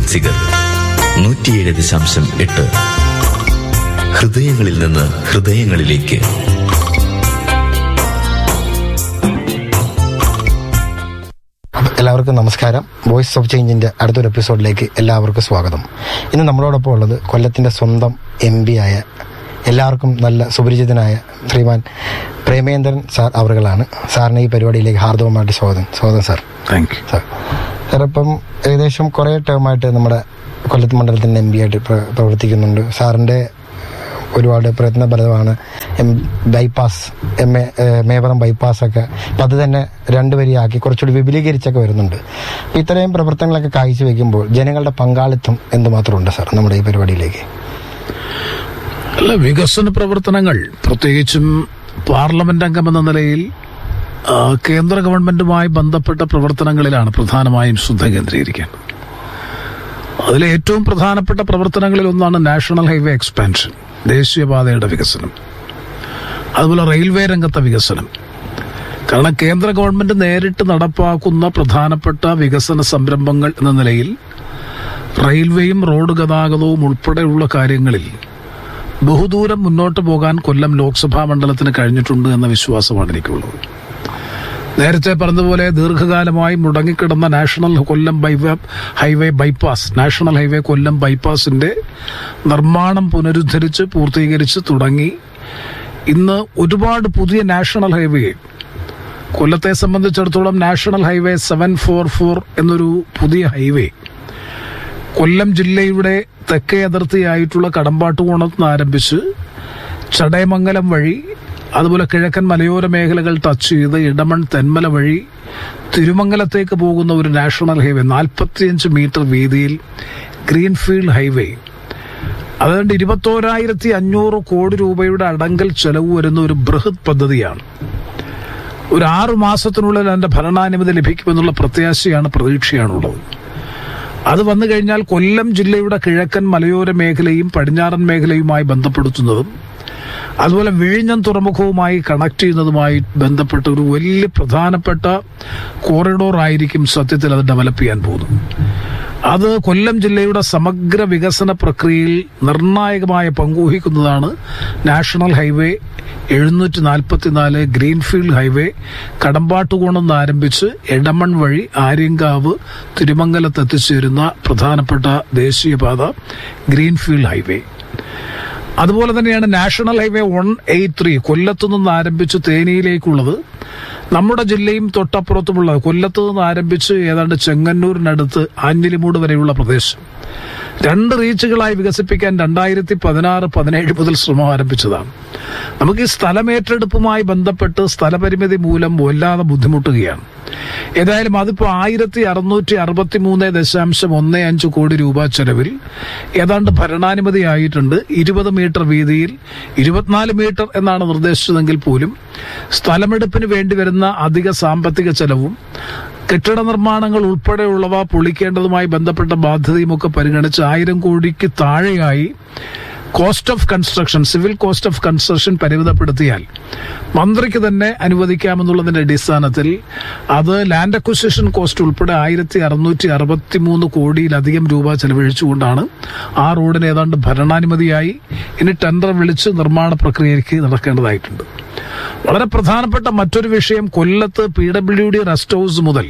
ഫ്രീക്വൻസികൾ നൂറ്റിയേഴ് ദശാംശം എട്ട് ഹൃദയങ്ങളിൽ നിന്ന് ഹൃദയങ്ങളിലേക്ക് അപ്പൊ എല്ലാവർക്കും നമസ്കാരം വോയിസ് ഓഫ് ചേഞ്ചിന്റെ അടുത്തൊരു എപ്പിസോഡിലേക്ക് എല്ലാവർക്കും സ്വാഗതം ഇന്ന് നമ്മളോടൊപ്പം ഉള്ളത് കൊല്ലത്തിന്റെ സ്വന്തം എം പി ആയ എല്ലാവർക്കും നല്ല സുപരിചിതനായ ശ്രീമാൻ പ്രേമേന്ദ്രൻ സാർ അവറുകളാണ് സാറിന് ഈ പരിപാടിയിലേക്ക് ഹാർദവമായിട്ട് സ്വാഗതം സ്വാഗതം sir thank you sir sir ഇപ്പം ഏകദേശം കുറേ ടേമായിട്ട് നമ്മുടെ കൊല്ലത്ത് മണ്ഡലത്തിൻ്റെ എം പി ആയിട്ട് പ്ര- പ്രവർത്തിക്കുന്നുണ്ട് സാറിൻ്റെ ഒരുപാട് പ്രയത്നഫലമാണ് എം ബൈപ്പാസ് എം എ ഏഹ് മേവറം ബൈപ്പാസ് ഒക്കെ അപ്പം അത് തന്നെ രണ്ട് വരിയാക്കി കുറച്ചുകൂടി വിപുലീകരിച്ചൊക്കെ വരുന്നുണ്ട് അപ്പം ഇത്രയും പ്രവർത്തനങ്ങളൊക്കെ കാഴ്ചവെക്കുമ്പോൾ ജനങ്ങളുടെ പങ്കാളിത്തം എന്തുമാത്രമുണ്ട് സാർ നമ്മുടെ ഈ പരിപാടിയിലേക്ക് അല്ല വികസന പ്രവർത്തനങ്ങൾ പ്രത്യേകിച്ചും പാർലമെന്റ് അംഗമെന്ന നിലയിൽ ആ, കേന്ദ്ര ഗവൺമെന്റുമായി ബന്ധപ്പെട്ട പ്രവർത്തനങ്ങളിലാണ് പ്രധാനമായും ശ്രദ്ധ കേന്ദ്രീകരിക്കേണ്ടത് അതിലെ ഏറ്റവും പ്രധാനപ്പെട്ട പ്രവർത്തനങ്ങളിൽ ഒന്നാണ് നാഷണൽ ഹൈവേ എക്സ്പാൻഷൻ ദേശീയപാതയുടെ വികസനം അതുപോലെ റെയിൽവേ രംഗത്തെ വികസനം കാരണം കേന്ദ്ര ഗവൺമെന്റ് നേരിട്ട് നടപ്പാക്കുന്ന പ്രധാനപ്പെട്ട വികസന സംരംഭങ്ങൾ എന്ന നിലയിൽ റെയിൽവേയും റോഡ് ഗതാഗതവും ഉൾപ്പെടെയുള്ള കാര്യങ്ങളിൽ ബഹുദൂരം മുന്നോട്ട് പോകാൻ കൊല്ലം ലോക്സഭാ മണ്ഡലത്തിന് കഴിഞ്ഞിട്ടുണ്ട് എന്ന വിശ്വാസമാണ് എനിക്കുള്ളത് നേരത്തെ പറഞ്ഞതുപോലെ ദീർഘകാലമായി മുടങ്ങിക്കിടന്ന national Kollam byway highway bypass national highway Kollam ബൈപ്പാസിന്റെ നിർമ്മാണം പുനരുദ്ധരിച്ച് പൂർത്തീകരിച്ച് തുടങ്ങി ഇന്ന് ഒരുപാട് പുതിയ നാഷണൽ ഹൈവേ കൊല്ലത്തെ സംബന്ധിച്ചിടത്തോളം national highway seven four four എന്നൊരു പുതിയ ഹൈവേ കൊല്ലം ജില്ലയുടെ തെക്കേ അതിർത്തിയായിട്ടുള്ള കടമ്പാട്ടുകോണത്ത് നിന്ന് ആരംഭിച്ച് ചടയമംഗലം വഴി അതുപോലെ കിഴക്കൻ മലയോര മേഖലകൾ ടച്ച് ചെയ്ത് ഇടമൺ തെന്മല വഴി തിരുമംഗലത്തേക്ക് പോകുന്ന ഒരു നാഷണൽ ഹൈവേ നാൽപ്പത്തിയഞ്ച് മീറ്റർ വീതിയിൽ ഗ്രീൻഫീൽഡ് ഹൈവേ അതുകൊണ്ട് ഇരുപത്തോരായിരത്തി അഞ്ഞൂറ് കോടി രൂപയുടെ അടങ്കൽ ചെലവ് വരുന്ന ഒരു ബൃഹത് പദ്ധതിയാണ് ഒരു ആറു മാസത്തിനുള്ളിൽ അതിന്റെ ഭരണാനുമതി ലഭിക്കുമെന്നുള്ള പ്രത്യാശയാണ് പ്രതീക്ഷയാണുള്ളത് അത് വന്നു കഴിഞ്ഞാൽ കൊല്ലം ജില്ലയുടെ കിഴക്കൻ മലയോര മേഖലയും പടിഞ്ഞാറൻ മേഖലയുമായി ബന്ധപ്പെടുത്തുന്നതും അതുപോലെ വിഴിഞ്ഞം തുറമുഖവുമായി കണക്ട് ചെയ്യുന്നതുമായി ബന്ധപ്പെട്ട ഒരു വലിയ പ്രധാനപ്പെട്ട കോറിഡോർ ആയിരിക്കും സത്യത്തിൽ അത് ഡെവലപ്പ് ചെയ്യാൻ പോകുന്നത് അത് കൊല്ലം ജില്ലയുടെ സമഗ്ര വികസന പ്രക്രിയയിൽ നിർണായകമായ പങ്കുവഹിക്കുന്നതാണ് നാഷണൽ ഹൈവേ എഴുന്നൂറ്റി നാൽപ്പത്തിനാല് ഗ്രീൻഫീൽഡ് ഹൈവേ കടമ്പാട്ടുകോണം നിന്ന് ആരംഭിച്ച് എടമൺ വഴി ആര്യങ്കാവ് തിരുമംഗലത്ത് എത്തിച്ചേരുന്ന പ്രധാനപ്പെട്ട ദേശീയപാത ഗ്രീൻഫീൽഡ് ഹൈവേ അതുപോലെ തന്നെയാണ് national highway one eight three കൊല്ലത്തു നിന്ന് ആരംഭിച്ച് തേനിയിലേക്കുള്ളത് നമ്മുടെ ജില്ലയും തൊട്ടപ്പുറത്തുമുള്ളത് കൊല്ലത്ത് നിന്ന് ആരംഭിച്ച് ഏതാണ്ട് ചെങ്ങന്നൂരിനടുത്ത് ആഞ്ഞിലിമൂട് വരെയുള്ള പ്രദേശം രണ്ട് റീച്ചുകളായി വികസിപ്പിക്കാൻ രണ്ടായിരത്തി പതിനാറ് പതിനേഴ് മുതൽ ശ്രമം ആരംഭിച്ചതാണ് നമുക്ക് ഈ സ്ഥലമേറ്റെടുപ്പുമായി ബന്ധപ്പെട്ട് സ്ഥലപരിമിതി മൂലം വല്ലാതെ ബുദ്ധിമുട്ടുകയാണ് ഏതായാലും അതിപ്പോ ആയിരത്തി അറുന്നൂറ്റി അറുപത്തി മൂന്ന് ദശാംശം ഒന്ന് അഞ്ച് കോടി രൂപ ചെലവിൽ ഏതാണ്ട് ഭരണാനുമതി ആയിട്ടുണ്ട് ഇരുപത് മീറ്റർ വീതിയിൽ ഇരുപത്തിനാല് മീറ്റർ എന്നാണ് നിർദ്ദേശിച്ചതെങ്കിൽ പോലും സ്ഥലമെടുപ്പിന് വേണ്ടി വരുന്ന അധിക സാമ്പത്തിക ചെലവും കെട്ടിട നിർമ്മാണങ്ങൾ ഉൾപ്പെടെയുള്ളവ പൊളിക്കേണ്ടതുമായി ബന്ധപ്പെട്ട ബാധ്യതയുമൊക്കെ പരിഗണിച്ച് ആയിരം കോടിക്ക് താഴെയായി cost of construction civil cost of construction പരിമിതപ്പെടുത്തിയാൽ മന്ത്രിക്ക് തന്നെ അനുവദിക്കാമെന്നുള്ളതിന്റെ അടിസ്ഥാനത്തിൽ അത് ലാൻഡ് അക്വിസിഷൻ കോസ്റ്റ് ഉൾപ്പെടെ ആയിരത്തി അറുന്നൂറ്റി അറുപത്തി മൂന്ന് കോടിയിലധികം രൂപ ചെലവഴിച്ചുകൊണ്ടാണ് ആ റോഡിന് ഏതാണ്ട് ഭരണാനുമതിയായി ഇനി ടെൻഡർ വിളിച്ച് നിർമ്മാണ പ്രക്രിയയ്ക്ക് നടക്കേണ്ടതായിട്ടുണ്ട് വളരെ പ്രധാനപ്പെട്ട മറ്റൊരു വിഷയം കൊല്ലത്ത് P W D rest house മുതൽ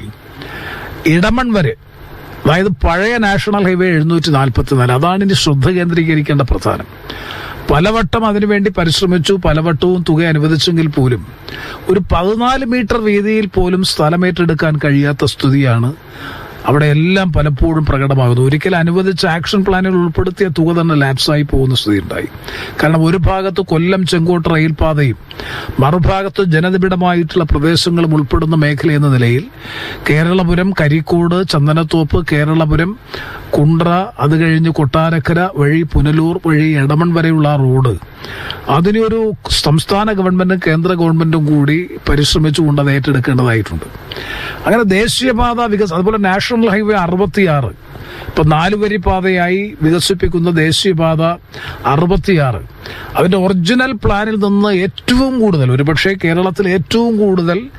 ഇടമൺ വരെ അതായത് പഴയ നാഷണൽ ഹൈവേ എഴുന്നൂറ്റി നാൽപ്പത്തിനാല് അതാണ് ഇനി ശ്രദ്ധ കേന്ദ്രീകരിക്കേണ്ട പ്രധാനം പലവട്ടം അതിനുവേണ്ടി പരിശ്രമിച്ചു പലവട്ടവും തുക അനുവദിച്ചെങ്കിൽ പോലും ഒരു പതിനാല് മീറ്റർ വീതിയിൽ പോലും സ്ഥലമേറ്റെടുക്കാൻ കഴിയാത്ത സ്ഥിതിയാണ് അവിടെ എല്ലാം പലപ്പോഴും പ്രകടമാകുന്നു ഒരിക്കൽ അനുവദിച്ച ആക്ഷൻ പ്ലാനിൽ ഉൾപ്പെടുത്തിയ തുക തന്നെ ലാപ്സായി പോകുന്ന സ്ഥിതി ഉണ്ടായി കാരണം ഒരു ഭാഗത്ത് കൊല്ലം ചെങ്കോട്ട് റെയിൽപാതയും മറുഭാഗത്ത് ജനനിബിഡമായിട്ടുള്ള പ്രദേശങ്ങളും ഉൾപ്പെടുന്ന മേഖല എന്ന നിലയിൽ കേരളപുരം കരിക്കോട് ചന്ദനത്തോപ്പ് കേരളപുരം കുണ്ട്ര അത് കഴിഞ്ഞ് കൊട്ടാരക്കര വഴി പുനലൂർ വഴി എടമൺ വരെയുള്ള ആ റോഡ് അതിനെ ഒരു സംസ്ഥാന ഗവൺമെന്റും കേന്ദ്ര ഗവൺമെന്റും കൂടി പരിശ്രമിച്ചുകൊണ്ട് അത് ഏറ്റെടുക്കേണ്ടതായിട്ടുണ്ട് അങ്ങനെ ദേശീയപാത വികസനം അതുപോലെ നാഷണൽ ഹൈവേ അറുപത്തിയാറ് ഇപ്പൊ നാലുവരി പാതയായി വികസിപ്പിക്കുന്ന ദേശീയപാത അറുപത്തിയാറ് അതിന്റെ ഒറിജിനൽ പ്ലാനിൽ നിന്ന് ഏറ്റവും കൂടുതൽ ഒരുപക്ഷെ കേരളത്തിൽ ഏറ്റവും കൂടുതൽ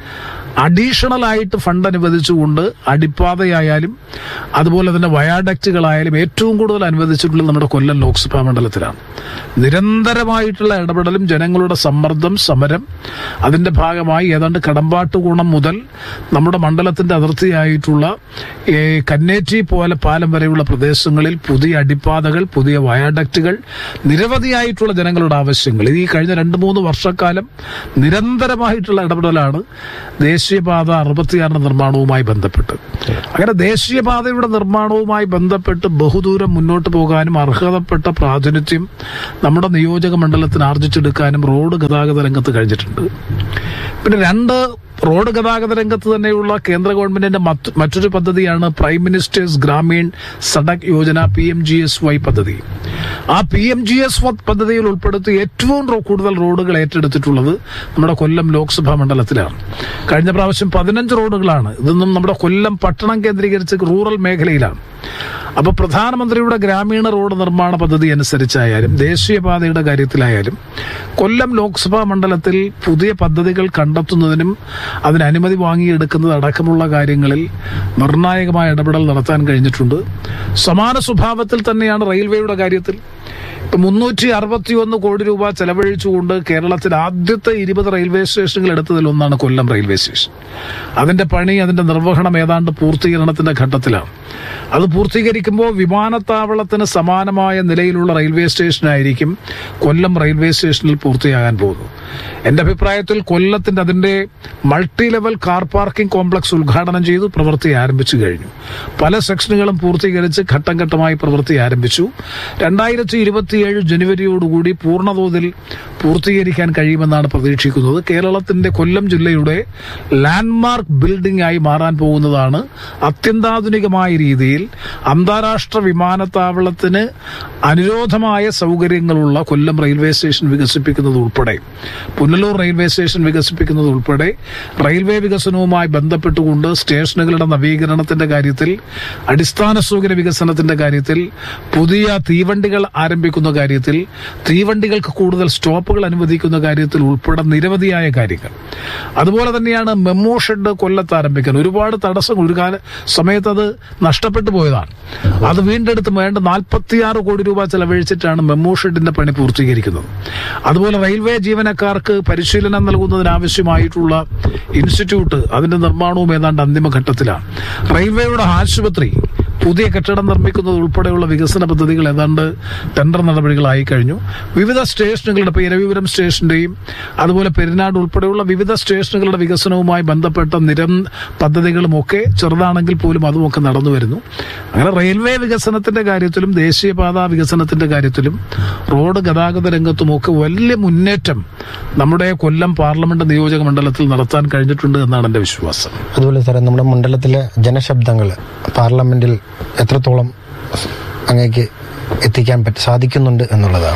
അഡീഷണൽ ആയിട്ട് ഫണ്ട് അനുവദിച്ചുകൊണ്ട് അടിപ്പാതയായാലും അതുപോലെ തന്നെ വയാഡക്റ്റുകളായാലും ഏറ്റവും കൂടുതൽ അനുവദിച്ചിട്ടുള്ളത് നമ്മുടെ കൊല്ലം ലോക്സഭാ മണ്ഡലത്തിലാണ് നിരന്തരമായിട്ടുള്ള ഇടപെടലും ജനങ്ങളുടെ സമ്മർദ്ദം സമരം അതിന്റെ ഭാഗമായി ഏതാണ്ട് കടമ്പാട്ടുകുണം മുതൽ നമ്മുടെ മണ്ഡലത്തിന്റെ അതിർത്തിയായിട്ടുള്ള ഈ കന്നേറ്റി പോലെ പാലം വരെയുള്ള പ്രദേശങ്ങളിൽ പുതിയ അടിപ്പാതകൾ പുതിയ വയാഡക്റ്റുകൾ നിരവധിയായിട്ടുള്ള ജനങ്ങളുടെ ആവശ്യങ്ങൾ ഇത് ഈ കഴിഞ്ഞ രണ്ട് മൂന്ന് വർഷക്കാലം നിരന്തരമായിട്ടുള്ള ഇടപെടലാണ് ദേശീയപാത അറുപത്തിയാറിന്റെ നിർമ്മാണവുമായി ബന്ധപ്പെട്ട് അങ്ങനെ ദേശീയപാതയുടെ നിർമ്മാണവുമായി ബന്ധപ്പെട്ട് ബഹുദൂരം മുന്നോട്ട് പോകാനും അർഹതപ്പെട്ട പ്രാതിനിധ്യം നമ്മുടെ നിയോജക മണ്ഡലത്തിന് ആർജിച്ചെടുക്കാനും റോഡ് ഗതാഗത രംഗത്ത് കഴിഞ്ഞിട്ടുണ്ട് പിന്നെ രണ്ട് റോഡ് ഗതാഗത രംഗത്ത് തന്നെയുള്ള കേന്ദ്ര ഗവൺമെന്റിന്റെ മറ്റ് മറ്റൊരു പദ്ധതിയാണ് prime minister's Gramin Sadak Yojana P M G S Y പദ്ധതി ആ പി എം ജി എസ് പദ്ധതിയിൽ ഉൾപ്പെടുത്തി ഏറ്റവും റോ- കൂടുതൽ റോഡുകൾ ഏറ്റെടുത്തിട്ടുള്ളത് നമ്മുടെ കൊല്ലം ലോക്സഭാ മണ്ഡലത്തിലാണ് കഴിഞ്ഞ പ്രാവശ്യം പതിനഞ്ച് റോഡുകളാണ് ഇതൊന്നും നമ്മുടെ കൊല്ലം പട്ടണം കേന്ദ്രീകരിച്ച് റൂറൽ മേഖലയിലാണ് അപ്പൊ പ്രധാനമന്ത്രിയുടെ ഗ്രാമീണ റോഡ് നിർമ്മാണ പദ്ധതി അനുസരിച്ചായാലും ദേശീയപാതയുടെ കാര്യത്തിലായാലും കൊല്ലം ലോക്സഭാ മണ്ഡലത്തിൽ പുതിയ പദ്ധതികൾ കണ്ടെത്തുന്നതിനും അതിന് അനുമതി വാങ്ങിയെടുക്കുന്നത് അടക്കമുള്ള കാര്യങ്ങളിൽ നിർണായകമായ ഇടപെടൽ നടത്താൻ കഴിഞ്ഞിട്ടുണ്ട് സമാന സ്വഭാവത്തിൽ തന്നെയാണ് റെയിൽവേയുടെ കാര്യത്തിൽ ഇപ്പൊ മുന്നൂറ്റി അറുപത്തി ഒന്ന് കോടി രൂപ ചെലവഴിച്ചുകൊണ്ട് കേരളത്തിൽ ആദ്യത്തെ ഇരുപത് റെയിൽവേ സ്റ്റേഷനുകൾ എടുത്തതിൽ ഒന്നാണ് കൊല്ലം റെയിൽവേ സ്റ്റേഷൻ അതിന്റെ പണി അതിന്റെ നിർവഹണം ഏതാണ്ട് പൂർത്തീകരണത്തിന്റെ ഘട്ടത്തിലാണ് അത് പൂർത്തീകരിക്കുമ്പോൾ വിമാനത്താവളത്തിന് സമാനമായ നിലയിലുള്ള റെയിൽവേ സ്റ്റേഷനായിരിക്കും കൊല്ലം റെയിൽവേ സ്റ്റേഷനിൽ പൂർത്തിയാകാൻ പോകുന്നത് എന്റെ അഭിപ്രായത്തിൽ കൊല്ലത്തിന്റെ അതിന്റെ multi level car parking complex ഉദ്ഘാടനം ചെയ്തു പ്രവൃത്തി ആരംഭിച്ചു കഴിഞ്ഞു പല സെക്ഷനുകളും പൂർത്തീകരിച്ച് ഘട്ടം ഘട്ടമായി പ്രവൃത്തി ആരംഭിച്ചു രണ്ടായിരത്തി ഇരുപത്തിയേഴ് ജനുവരിയോടുകൂടി പൂർണ്ണതോതിൽ പൂർത്തീകരിക്കാൻ കഴിയുമെന്നാണ് പ്രതീക്ഷിക്കുന്നത് കേരളത്തിന്റെ കൊല്ലം ജില്ലയുടെ ലാൻഡ്മാർക്ക് ബിൽഡിംഗ് ആയി മാറാൻ പോകുന്നതാണ് അത്യന്താധുനികമായ രീതിയിൽ അന്താരാഷ്ട്ര വിമാനത്താവളത്തിന് അനുരോധമായ സൗകര്യങ്ങളുള്ള കൊല്ലം റെയിൽവേ സ്റ്റേഷൻ വികസിപ്പിക്കുന്നത് ഉൾപ്പെടെ പുനലൂർ റെയിൽവേ സ്റ്റേഷൻ വികസിപ്പിക്കുന്നത് ഉൾപ്പെടെ റെയിൽവേ വികസനവുമായി ബന്ധപ്പെട്ടുകൊണ്ട് സ്റ്റേഷനുകളുടെ നവീകരണത്തിന്റെ കാര്യത്തിൽ അടിസ്ഥാന സൗകര്യ വികസനത്തിന്റെ കാര്യത്തിൽ പുതിയ തീവണ്ടികൾ ആരംഭിക്കുന്ന കാര്യത്തിൽ തീവണ്ടികൾക്ക് കൂടുതൽ സ്റ്റോപ്പുകൾ അനുവദിക്കുന്ന കാര്യത്തിൽ ഉൾപ്പെടെ നിരവധിയായ കാര്യങ്ങൾ അതുപോലെ തന്നെയാണ് മെമ്മോ ഷെഡ് കൊല്ലത്ത് ആരംഭിക്കാൻ ഒരുപാട് തടസ്സങ്ങൾ ഒരു കാല സമയത്ത് അത് നഷ്ടപ്പെട്ടു പോയതാണ് അത് വീണ്ടെടുത്ത് വേണ്ട നാൽപ്പത്തിയാറ് കോടി രൂപ ചെലവഴിച്ചിട്ടാണ് മെമ്മോ ഷെഡിന്റെ പണി പൂർത്തീകരിക്കുന്നത് അതുപോലെ റെയിൽവേ ജീവനക്കാർക്ക് പരിശീലനം നൽകുന്നതിനാവശ്യമായിട്ടുള്ള ഇൻസ്റ്റിറ്റ്യൂട്ട് അതിന്റെ നിർമ്മാണവും ഏതാണ്ട് അന്തിമഘട്ടത്തിലാണ് റെയിൽവേയുടെ ആശുപത്രി പുതിയ കെട്ടിടം നിർമ്മിക്കുന്നത് ഉൾപ്പെടെയുള്ള വികസന പദ്ധതികൾ ഏതാണ്ട് ടെൻഡർ നടപടികളായി കഴിഞ്ഞു വിവിധ സ്റ്റേഷനുകളുടെ ഇപ്പോൾ ഇരവിപുരം സ്റ്റേഷന്റെയും അതുപോലെ പെരിനാട് ഉൾപ്പെടെയുള്ള വിവിധ സ്റ്റേഷനുകളുടെ വികസനവുമായി ബന്ധപ്പെട്ട നിരം പദ്ധതികളും ഒക്കെ ചെറുതാണെങ്കിൽ പോലും അതുമൊക്കെ നടന്നു വരുന്നു അങ്ങനെ റെയിൽവേ വികസനത്തിന്റെ കാര്യത്തിലും ദേശീയപാത വികസനത്തിന്റെ കാര്യത്തിലും റോഡ് ഗതാഗത രംഗത്തുമൊക്കെ വലിയ മുന്നേറ്റം നമ്മുടെ കൊല്ലം പാർലമെന്റ് നിയോജക മണ്ഡലത്തിൽ നടത്താൻ കഴിഞ്ഞിട്ടുണ്ട് എന്നാണ് എന്റെ വിശ്വാസം അതുപോലെ സാറേ നമ്മുടെ മണ്ഡലത്തിലെ ജനശബ്ദങ്ങൾ പാർലമെന്റിൽ എത്രത്തോളം അങ്ങേക്ക് എത്തിക്കാൻ പറ്റ സാധിക്കുന്നുണ്ട് എന്നുള്ളതാണ്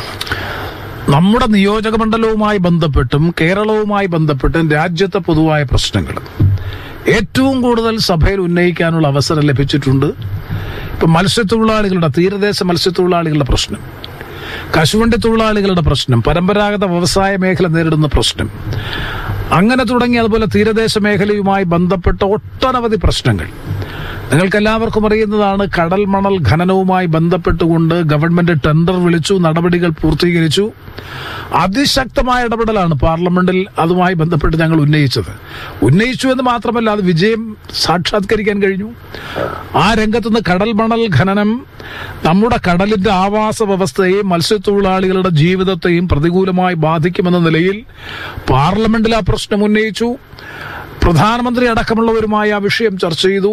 നമ്മുടെ നിയോജക മണ്ഡലവുമായി ബന്ധപ്പെട്ടും കേരളവുമായി ബന്ധപ്പെട്ടും രാജ്യത്തെ പൊതുവായ പ്രശ്നങ്ങൾ ഏറ്റവും കൂടുതൽ സഭയിൽ ഉന്നയിക്കാനുള്ള അവസരം ലഭിച്ചിട്ടുണ്ട് ഇപ്പൊ മത്സ്യത്തൊഴിലാളികളുടെ തീരദേശ മത്സ്യത്തൊഴിലാളികളുടെ പ്രശ്നം കശുവണ്ടി തൊഴിലാളികളുടെ പ്രശ്നം പരമ്പരാഗത വ്യവസായ മേഖല നേരിടുന്ന പ്രശ്നം അങ്ങനെ തുടങ്ങി അതുപോലെ തീരദേശ മേഖലയുമായി ബന്ധപ്പെട്ട ഒട്ടനവധി പ്രശ്നങ്ങൾ നിങ്ങൾക്ക് എല്ലാവർക്കും അറിയുന്നതാണ് കടൽ മണൽ ഖനനവുമായി ബന്ധപ്പെട്ടുകൊണ്ട് ഗവൺമെന്റ് ടെൻഡർ വിളിച്ചു നടപടികൾ പൂർത്തീകരിച്ചു അതിശക്തമായ ഇടപെടലാണ് പാർലമെന്റിൽ അതുമായി ബന്ധപ്പെട്ട് ഞങ്ങൾ ഉന്നയിച്ചത് ഉന്നയിച്ചു എന്ന് മാത്രമല്ല അത് വിജയം സാക്ഷാത്കരിക്കാൻ കഴിഞ്ഞു ആ രംഗത്തുനിന്ന് കടൽ മണൽ ഖനനം നമ്മുടെ കടലിന്റെ ആവാസ വ്യവസ്ഥയെയും മത്സ്യത്തൊഴിലാളികളുടെ ജീവിതത്തെയും പ്രതികൂലമായി ബാധിക്കുമെന്ന നിലയിൽ പാർലമെന്റിൽ ആ പ്രശ്നം ഉന്നയിച്ചു പ്രധാനമന്ത്രി അടക്കമുള്ളവരുമായി ആ വിഷയം ചർച്ച ചെയ്തു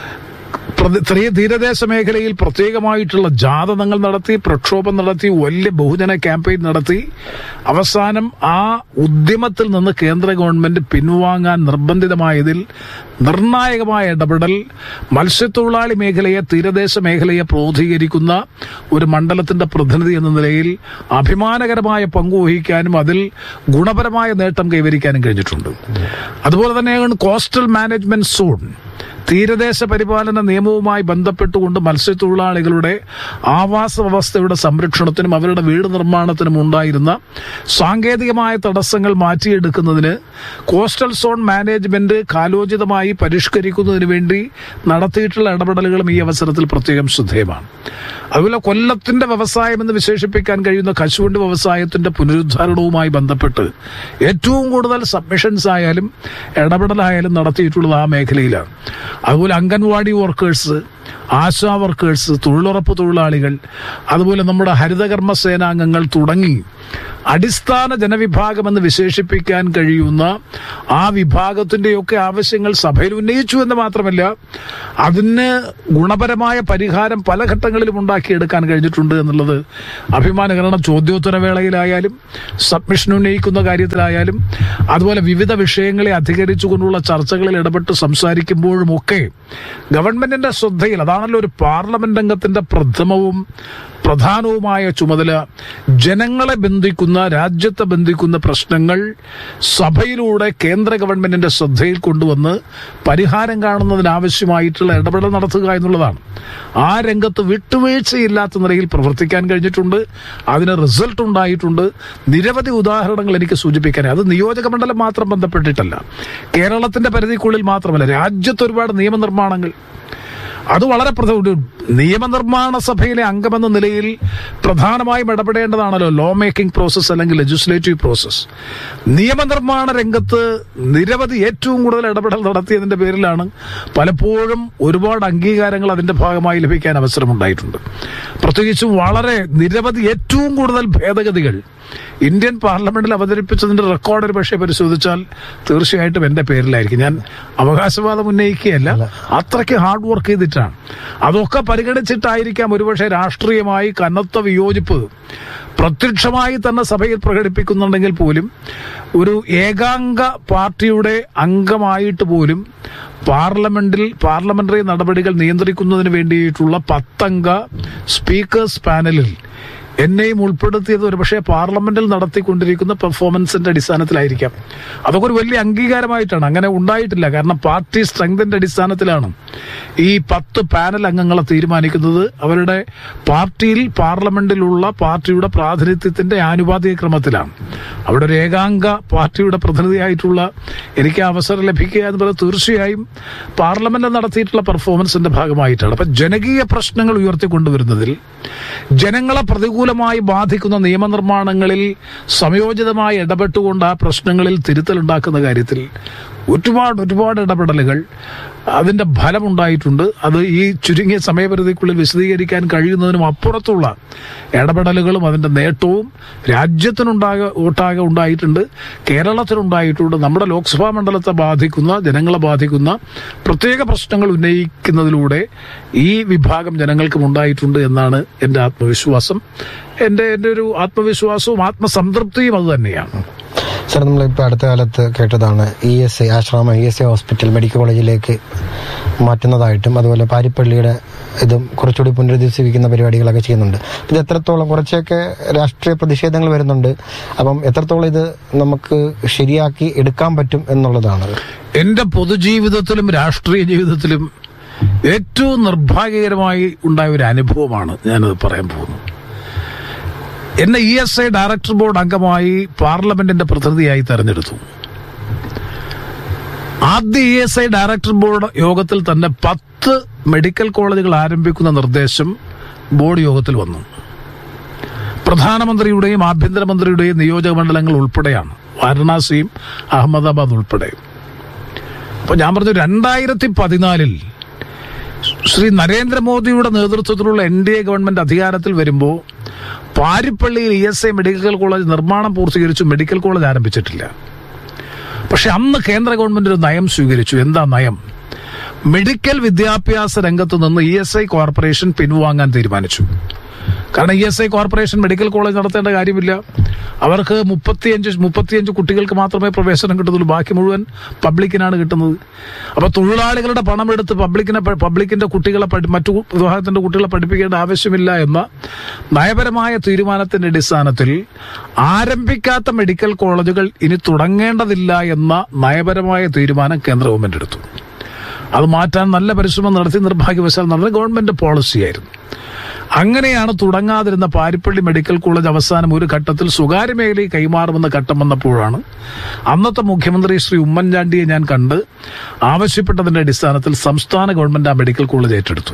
പ്രതി- തീ- തീരദേശ മേഖലയിൽ പ്രത്യേകമായിട്ടുള്ള ജാഥ ഞങ്ങൾ നടത്തി പ്രക്ഷോഭം നടത്തി വലിയ ബഹുജന ക്യാമ്പയിൻ നടത്തി അവസാനം ആ ഉദ്യമത്തിൽ നിന്ന് കേന്ദ്ര ഗവൺമെന്റ് പിൻവാങ്ങാൻ നിർബന്ധിതമായതിൽ നിർണായകമായ ഇടപെടൽ മത്സ്യത്തൊഴിലാളി മേഖലയെ തീരദേശ മേഖലയെ പ്രോധീകരിക്കുന്ന ഒരു മണ്ഡലത്തിന്റെ പ്രതിനിധി എന്ന നിലയിൽ അഭിമാനകരമായ പങ്കുവഹിക്കാനും അതിൽ ഗുണപരമായ നേട്ടം കൈവരിക്കാനും കഴിഞ്ഞിട്ടുണ്ട് അതുപോലെ തന്നെയാണ് കോസ്റ്റൽ മാനേജ്മെന്റ് സോൺ തീരദേശ പരിപാലന നിയമവുമായി ബന്ധപ്പെട്ടുകൊണ്ട് മത്സ്യത്തൊഴിലാളികളുടെ ആവാസ വ്യവസ്ഥയുടെ സംരക്ഷണത്തിനും അവരുടെ വീട് നിർമ്മാണത്തിനും ഉണ്ടായിരുന്ന സാങ്കേതികമായ തടസ്സങ്ങൾ മാറ്റിയെടുക്കുന്നതിന് കോസ്റ്റൽ സോൺ മാനേജ്മെന്റ് കാലോചിതമായി പരിഷ്കരിക്കുന്നതിന് വേണ്ടി നടത്തിയിട്ടുള്ള ഇടപെടലുകളും ഈ അവസരത്തിൽ പ്രത്യേകം ശ്രദ്ധേയമാണ് അതുപോലെ കൊല്ലത്തിന്റെ വ്യവസായം എന്ന് വിശേഷിപ്പിക്കാൻ കഴിയുന്ന കശുവണ്ടി വ്യവസായത്തിന്റെ പുനരുദ്ധാരണവുമായി ബന്ധപ്പെട്ട് ഏറ്റവും കൂടുതൽ സബ്മിഷൻസ് ആയാലും ഇടപെടലായാലും നടത്തിയിട്ടുള്ളത് ആ മേഖലയിലാണ് അതുപോലെ അംഗൻവാടി വർക്കേഴ്സ് ആശാ വർക്കേഴ്സ് തൊഴിലുറപ്പ് തൊഴിലാളികൾ അതുപോലെ നമ്മുടെ ഹരിതകർമ്മ സേനാംഗങ്ങൾ തുടങ്ങി അടിസ്ഥാന ജനവിഭാഗം എന്ന് വിശേഷിപ്പിക്കാൻ കഴിയുന്ന ആ വിഭാഗത്തിന്റെയൊക്കെ ആവശ്യങ്ങൾ സഭയിൽ ഉന്നയിച്ചു എന്ന് മാത്രമല്ല അതിന് ഗുണപരമായ പരിഹാരം പല ഘട്ടങ്ങളിലും ഉണ്ടാക്കിയെടുക്കാൻ കഴിഞ്ഞിട്ടുണ്ട് എന്നുള്ളത് അഭിമാനകരണം ചോദ്യോത്തര വേളയിലായാലും സബ്മിഷൻ ഉന്നയിക്കുന്ന കാര്യത്തിലായാലും അതുപോലെ വിവിധ വിഷയങ്ങളെ അധികരിച്ചുകൊണ്ടുള്ള ചർച്ചകളിൽ ഇടപെട്ട് സംസാരിക്കുമ്പോഴുമൊക്കെ ഗവൺമെന്റിന്റെ ശ്രദ്ധയിൽ അതാണല്ലോ ഒരു പാർലമെന്റ് അംഗത്തിന്റെ പ്രഥമവും പ്രധാനവുമായ ചുമതല ജനങ്ങളെ ബന്ധിക്കുന്ന രാജ്യത്തെ ബന്ധിക്കുന്ന പ്രശ്നങ്ങൾ സഭയിലൂടെ കേന്ദ്ര ഗവൺമെന്റിന്റെ ശ്രദ്ധയിൽ കൊണ്ടുവന്ന് പരിഹാരം കാണുന്നതിനാവശ്യമായിട്ടുള്ള ഇടപെടൽ നടത്തുക എന്നുള്ളതാണ് ആ രംഗത്ത് വിട്ടുവീഴ്ചയില്ലാത്ത നിലയിൽ പ്രവർത്തിക്കാൻ കഴിഞ്ഞിട്ടുണ്ട് അതിന് റിസൾട്ട് ഉണ്ടായിട്ടുണ്ട് നിരവധി ഉദാഹരണങ്ങൾ എനിക്ക് സൂചിപ്പിക്കാൻ അത് നിയോജക മണ്ഡലം മാത്രം ബന്ധപ്പെട്ടിട്ടല്ല കേരളത്തിന്റെ പരിധിക്കുള്ളിൽ മാത്രമല്ല രാജ്യത്ത് ഒരുപാട് നിയമനിർമ്മാണങ്ങൾ അത് വളരെ പ്രധ- ഒരു നിയമനിർമ്മാണ സഭയിലെ അംഗമെന്ന നിലയിൽ പ്രധാനമായും ഇടപെടേണ്ടതാണല്ലോ ലോ മേക്കിംഗ് പ്രോസസ് അല്ലെങ്കിൽ ലെജിസ്ലേറ്റീവ് പ്രോസസ് നിയമനിർമ്മാണ രംഗത്ത് നിരവധി ഏറ്റവും കൂടുതൽ ഇടപെടൽ നടത്തിയതിന്റെ പേരിലാണ് പലപ്പോഴും ഒരുപാട് അംഗീകാരങ്ങൾ അതിന്റെ ഭാഗമായി ലഭിക്കാൻ അവസരമുണ്ടായിട്ടുണ്ട് പ്രത്യേകിച്ചും വളരെ നിരവധി ഏറ്റവും കൂടുതൽ ഭേദഗതികൾ ഇന്ത്യൻ പാർലമെന്റിൽ അവതരിപ്പിച്ചതിന്റെ റെക്കോർഡ് ഒരു പക്ഷേ പരിശോധിച്ചാൽ തീർച്ചയായിട്ടും എന്റെ പേരിലായിരിക്കും ഞാൻ അവകാശവാദം ഉന്നയിക്കുകയല്ല അത്രയ്ക്ക് ഹാർഡ് വർക്ക് ചെയ്തിട്ടാണ് അതൊക്കെ പരിഗണിച്ചിട്ടായിരിക്കാം ഒരുപക്ഷെ രാഷ്ട്രീയമായി കനത്ത വിയോജിപ്പ് പ്രത്യക്ഷമായി തന്നെ സഭയിൽ പ്രകടിപ്പിക്കുന്നുണ്ടെങ്കിൽ പോലും ഒരു ഏകാംഗ പാർട്ടിയുടെ അംഗമായിട്ട് പോലും പാർലമെന്റിൽ പാർലമെന്ററി നടപടികൾ നിയന്ത്രിക്കുന്നതിന് വേണ്ടിയിട്ടുള്ള പത്തംഗ സ്പീക്കേഴ്സ് പാനലിൽ എന്നെയും ഉൾപ്പെടുത്തിയത് ഒരുപക്ഷെ പാർലമെന്റിൽ നടത്തിക്കൊണ്ടിരിക്കുന്ന പെർഫോമൻസിന്റെ അടിസ്ഥാനത്തിലായിരിക്കാം അതൊക്കെ ഒരു വലിയ അംഗീകാരമായിട്ടാണ് അങ്ങനെ ഉണ്ടായിട്ടില്ല കാരണം പാർട്ടി സ്ട്രെങ്തിന്റെ അടിസ്ഥാനത്തിലാണ് ഈ പത്ത് പാനൽ അംഗങ്ങളെ തീരുമാനിക്കുന്നത് അവരുടെ പാർട്ടിയിൽ പാർലമെന്റിലുള്ള പാർട്ടിയുടെ പ്രാതിനിധ്യത്തിന്റെ ആനുപാതിക ക്രമത്തിലാണ് അവിടെ ഒരു ഏകാംഗ പാർട്ടിയുടെ പ്രതിനിധിയായിട്ടുള്ള എനിക്ക് ആ അവസരം ലഭിക്കുക എന്ന് പറയുന്നത് തീർച്ചയായും പാർലമെന്റ് നടത്തിയിട്ടുള്ള പെർഫോമൻസിന്റെ ഭാഗമായിട്ടാണ് അപ്പൊ ജനകീയ പ്രശ്നങ്ങൾ ഉയർത്തിക്കൊണ്ടുവരുന്നതിൽ ജനങ്ങളെ പ്രതികൂലമായി ബാധിക്കുന്ന നിയമനിർമ്മാണങ്ങളിൽ സംയോജിതമായി ഇടപെട്ടുകൊണ്ട് ആ പ്രശ്നങ്ങളിൽ തിരുത്തലുണ്ടാക്കുന്ന കാര്യത്തിൽ ഒരുപാട് ഒരുപാട് ഇടപെടലുകൾ അതിന്റെ ഫലമുണ്ടായിട്ടുണ്ട് അത് ഈ ചുരുങ്ങിയ സമയപരിധിക്കുള്ളിൽ വിശദീകരിക്കാൻ കഴിയുന്നതിനും അപ്പുറത്തുള്ള ഇടപെടലുകളും അതിന്റെ നേട്ടവും രാജ്യത്തിനുണ്ടാകെ ഒട്ടാകെ ഉണ്ടായിട്ടുണ്ട് കേരളത്തിനുണ്ടായിട്ടുണ്ട് നമ്മുടെ ലോക്സഭാ മണ്ഡലത്തെ ബാധിക്കുന്ന ജനങ്ങളെ ബാധിക്കുന്ന പ്രത്യേക പ്രശ്നങ്ങൾ ഉന്നയിക്കുന്നതിലൂടെ ഈ വിഭാഗം ജനങ്ങൾക്കും ഉണ്ടായിട്ടുണ്ട് എന്നാണ് എന്റെ ആത്മവിശ്വാസം എന്റെ എന്റെ ഒരു ആത്മവിശ്വാസവും ആത്മസംതൃപ്തിയും അത് തന്നെയാണ് സാർ നമ്മളിപ്പോൾ അടുത്ത കാലത്ത് കേട്ടതാണ് E S I Ashramam E S I hospital medical കോളേജിലേക്ക് മാറ്റുന്നതായിട്ടും അതുപോലെ പാരിപ്പള്ളിയുടെ ഇതും കുറച്ചുകൂടി പുനരുദ്ധരിക്കുന്ന പരിപാടികളൊക്കെ ചെയ്യുന്നുണ്ട് ഇത് എത്രത്തോളം കുറച്ചൊക്കെ രാഷ്ട്രീയ പ്രതിഷേധങ്ങൾ വരുന്നുണ്ട് അപ്പം എത്രത്തോളം ഇത് നമുക്ക് ശരിയാക്കി എടുക്കാൻ പറ്റും എന്നുള്ളതാണ് എന്റെ പൊതുജീവിതത്തിലും രാഷ്ട്രീയ ജീവിതത്തിലും ഏറ്റവും നിർഭാഗ്യകരമായി ഉണ്ടായ ഒരു അനുഭവമാണ് ഞാനത് പറയാൻ പോകുന്നത് എന്നെ E S I director board അംഗമായി പാർലമെന്റിന്റെ പ്രതിനിധിയായി തെരഞ്ഞെടുത്തു ആദ്യ E S I director board യോഗത്തിൽ തന്നെ പത്ത് മെഡിക്കൽ കോളേജുകൾ ആരംഭിക്കുന്ന നിർദ്ദേശം ബോർഡ് യോഗത്തിൽ വന്നു പ്രധാനമന്ത്രിയുടെയും ആഭ്യന്തരമന്ത്രിയുടെയും നിയോജക മണ്ഡലങ്ങൾ ഉൾപ്പെടെയാണ് വാരണാസിയും അഹമ്മദാബാദ് ഉൾപ്പെടെ അപ്പൊ ഞാൻ പറഞ്ഞു രണ്ടായിരത്തി പതിനാലിൽ ശ്രീ നരേന്ദ്രമോദിയുടെ നേതൃത്വത്തിലുള്ള എൻ ഡി എ ഗവൺമെന്റ് അധികാരത്തിൽ വരുമ്പോൾ പാരിപ്പള്ളിയിൽ E S I medical college നിർമ്മാണം പൂർത്തീകരിച്ചു മെഡിക്കൽ കോളേജ് ആരംഭിച്ചിട്ടില്ല പക്ഷെ അന്ന് കേന്ദ്ര ഗവൺമെന്റ് ഒരു നയം സ്വീകരിച്ചു എന്താ നയം മെഡിക്കൽ വിദ്യാഭ്യാസ രംഗത്ത് നിന്ന് ഇ എസ് ഐ കോർപ്പറേഷൻ പിൻവാങ്ങാൻ തീരുമാനിച്ചു കാരണം E S I corporation medical college നടത്തേണ്ട കാര്യമില്ല അവർക്ക് മുപ്പത്തിയഞ്ച് മുപ്പത്തിയഞ്ച് കുട്ടികൾക്ക് മാത്രമേ പ്രവേശനം കിട്ടുന്നുള്ളൂ ബാക്കി മുഴുവൻ പബ്ലിക്കിനാണ് കിട്ടുന്നത് അപ്പൊ തൊഴിലാളികളുടെ പണം എടുത്ത് പബ്ലിക്കിനെ പ- പബ്ലിക്കിന്റെ കുട്ടികളെ പഠി- മറ്റു വിഭാഗത്തിന്റെ കുട്ടികളെ പഠിപ്പിക്കേണ്ട ആവശ്യമില്ല എന്ന നയപരമായ തീരുമാനത്തിന്റെ അടിസ്ഥാനത്തിൽ ആരംഭിക്കാത്ത മെഡിക്കൽ കോളേജുകൾ ഇനി തുടങ്ങേണ്ടതില്ല എന്ന നയപരമായ തീരുമാനം കേന്ദ്ര ഗവൺമെന്റ് എടുത്തു അത് മാറ്റാൻ നല്ല പരിശ്രമം നടത്തി നിർഭാഗ്യവശാൽ നടന്ന ഗവൺമെന്റ് പോളിസിയായിരുന്നു അങ്ങനെയാണ് തുടങ്ങാതിരുന്ന പാരിപ്പള്ളി മെഡിക്കൽ കോളേജ് അവസാനം ഒരു ഘട്ടത്തിൽ സ്വകാര്യ മേഖലയിൽ കൈമാറുമെന്ന ഘട്ടം വന്നപ്പോഴാണ് അന്നത്തെ മുഖ്യമന്ത്രി ശ്രീ ഉമ്മൻചാണ്ടിയെ ഞാൻ കണ്ട് ആവശ്യപ്പെട്ടതിന്റെ അടിസ്ഥാനത്തിൽ സംസ്ഥാന ഗവൺമെന്റ് ആ മെഡിക്കൽ കോളേജ് ഏറ്റെടുത്തു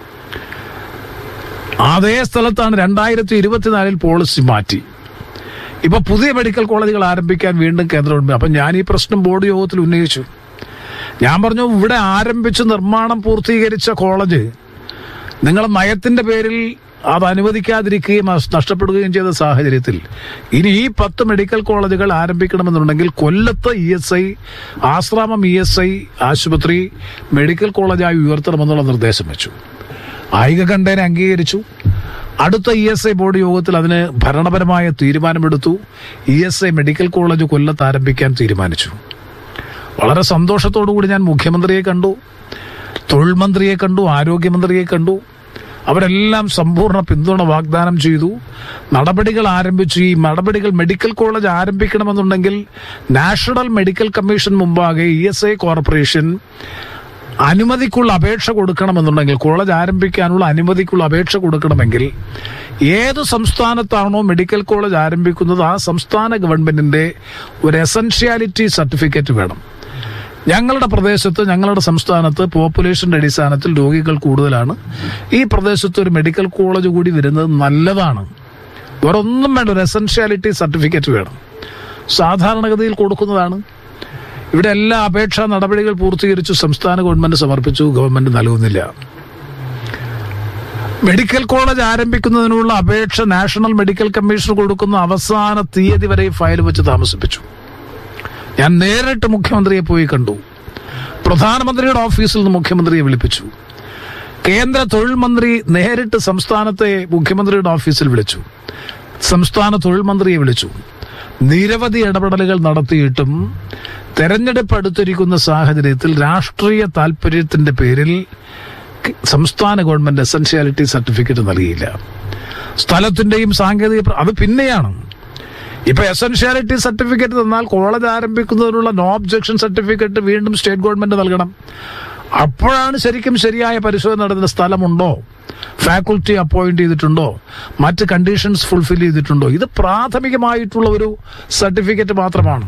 അതേ സ്ഥലത്താണ് രണ്ടായിരത്തി ഇരുപത്തിനാലിൽ പോളിസി മാറ്റി ഇപ്പൊ പുതിയ മെഡിക്കൽ കോളേജുകൾ ആരംഭിക്കാൻ വീണ്ടും കേന്ദ്ര ഗവൺമെന്റ് അപ്പൊ ഞാൻ ഈ പ്രശ്നം ബോർഡ് യോഗത്തിൽ ഉന്നയിച്ചു ഞാൻ പറഞ്ഞു ഇവിടെ ആരംഭിച്ച് നിർമ്മാണം പൂർത്തീകരിച്ച കോളേജ് നിങ്ങൾ നയത്തിന്റെ പേരിൽ അത് അനുവദിക്കാതിരിക്കുകയും അത് നഷ്ടപ്പെടുകയും ചെയ്ത സാഹചര്യത്തിൽ ഇനി ഈ പത്ത് മെഡിക്കൽ കോളേജുകൾ ആരംഭിക്കണമെന്നുണ്ടെങ്കിൽ കൊല്ലത്ത് E S I Ashramam E S I ആശുപത്രി മെഡിക്കൽ കോളേജായി ഉയർത്തണമെന്നുള്ള നിർദ്ദേശം വെച്ചു ഐകകണ്ഠേനെ അംഗീകരിച്ചു അടുത്ത ഇ എസ് ഐ ബോർഡ് യോഗത്തിൽ അതിന് ഭരണപരമായ തീരുമാനമെടുത്തു E S I medical college കൊല്ലത്ത് ആരംഭിക്കാൻ തീരുമാനിച്ചു വളരെ സന്തോഷത്തോടു കൂടി ഞാൻ മുഖ്യമന്ത്രിയെ കണ്ടു തൊഴിൽ മന്ത്രിയെ കണ്ടു ആരോഗ്യമന്ത്രിയെ കണ്ടു അവരെല്ലാം സമ്പൂർണ്ണ പിന്തുണ വാഗ്ദാനം ചെയ്തു നടപടികൾ ആരംഭിച്ചു ഈ നടപടികൾ മെഡിക്കൽ കോളേജ് ആരംഭിക്കണമെന്നുണ്ടെങ്കിൽ നാഷണൽ മെഡിക്കൽ കമ്മീഷൻ മുമ്പാകെ ഇ എസ് ഐ കോർപ്പറേഷൻ അനുമതിക്കുള്ള അപേക്ഷ കൊടുക്കണമെന്നുണ്ടെങ്കിൽ കോളേജ് ആരംഭിക്കാനുള്ള അനുമതിക്കുള്ള അപേക്ഷ കൊടുക്കണമെങ്കിൽ ഏത് സംസ്ഥാനത്താണോ മെഡിക്കൽ കോളേജ് ആരംഭിക്കുന്നത് ആ സംസ്ഥാന ഗവൺമെന്റിന്റെ ഒരു എസൻഷ്യാലിറ്റി സർട്ടിഫിക്കറ്റ് വേണം ഞങ്ങളുടെ പ്രദേശത്ത് ഞങ്ങളുടെ സംസ്ഥാനത്ത് പോപ്പുലേഷന്റെ അടിസ്ഥാനത്തിൽ രോഗികൾ കൂടുതലാണ് ഈ പ്രദേശത്ത് ഒരു മെഡിക്കൽ കോളേജ് കൂടി വരുന്നത് നല്ലതാണ് വേറെ ഒന്നും വേണ്ട ഒരു എസൻഷ്യാലിറ്റി സർട്ടിഫിക്കറ്റ് വേണം സാധാരണഗതിയിൽ കൊടുക്കുന്നതാണ് ഇവിടെ എല്ലാ അപേക്ഷാ നടപടികൾ പൂർത്തീകരിച്ചു സംസ്ഥാന ഗവൺമെന്റ് സമർപ്പിച്ചു ഗവൺമെന്റ് നൽകുന്നില്ല മെഡിക്കൽ കോളേജ് ആരംഭിക്കുന്നതിനുള്ള അപേക്ഷ നാഷണൽ മെഡിക്കൽ കമ്മീഷൻ കൊടുക്കുന്ന അവസാന തീയതി വരെ ഈ ഫയൽ വെച്ച് താമസിപ്പിച്ചു ഞാൻ നേരിട്ട് മുഖ്യമന്ത്രിയെ പോയി കണ്ടു പ്രധാനമന്ത്രിയുടെ ഓഫീസിൽ നിന്ന് മുഖ്യമന്ത്രിയെ വിളിപ്പിച്ചു കേന്ദ്ര തൊഴിൽ മന്ത്രി നേരിട്ട് സംസ്ഥാനത്തെ മുഖ്യമന്ത്രിയുടെ ഓഫീസിൽ വിളിച്ചു സംസ്ഥാന തൊഴിൽ മന്ത്രിയെ വിളിച്ചു നിരവധി ഇടപെടലുകൾ നടത്തിയിട്ടും തെരഞ്ഞെടുപ്പ് അടുത്തിരിക്കുന്ന സാഹചര്യത്തിൽ രാഷ്ട്രീയ താൽപര്യത്തിന്റെ പേരിൽ സംസ്ഥാന ഗവൺമെന്റ് എസൻഷ്യാലിറ്റി സർട്ടിഫിക്കറ്റ് നൽകിയില്ല സ്ഥലത്തിന്റെയും സാങ്കേതിക പ്ര- അത് പിന്നെയാണ് ഇപ്പൊ എസൻഷ്യാലിറ്റി സർട്ടിഫിക്കറ്റ് തന്നാൽ കോളേജ് ആരംഭിക്കുന്നതിനുള്ള നോ ഒബ്ജക്ഷൻ സർട്ടിഫിക്കറ്റ് വീണ്ടും സ്റ്റേറ്റ് ഗവൺമെന്റ് നൽകണം അപ്പോഴാണ് ശരിക്കും ശരിയായ പരിശോധന നടത്തുന്ന സ്ഥലമുണ്ടോ ഫാക്കൽറ്റി അപ്പോയിന്റ് ചെയ്തിട്ടുണ്ടോ മറ്റ് കണ്ടീഷൻസ് ഫുൾഫിൽ ചെയ്തിട്ടുണ്ടോ ഇത് പ്രാഥമികമായിട്ടുള്ള ഒരു സർട്ടിഫിക്കറ്റ് മാത്രമാണ്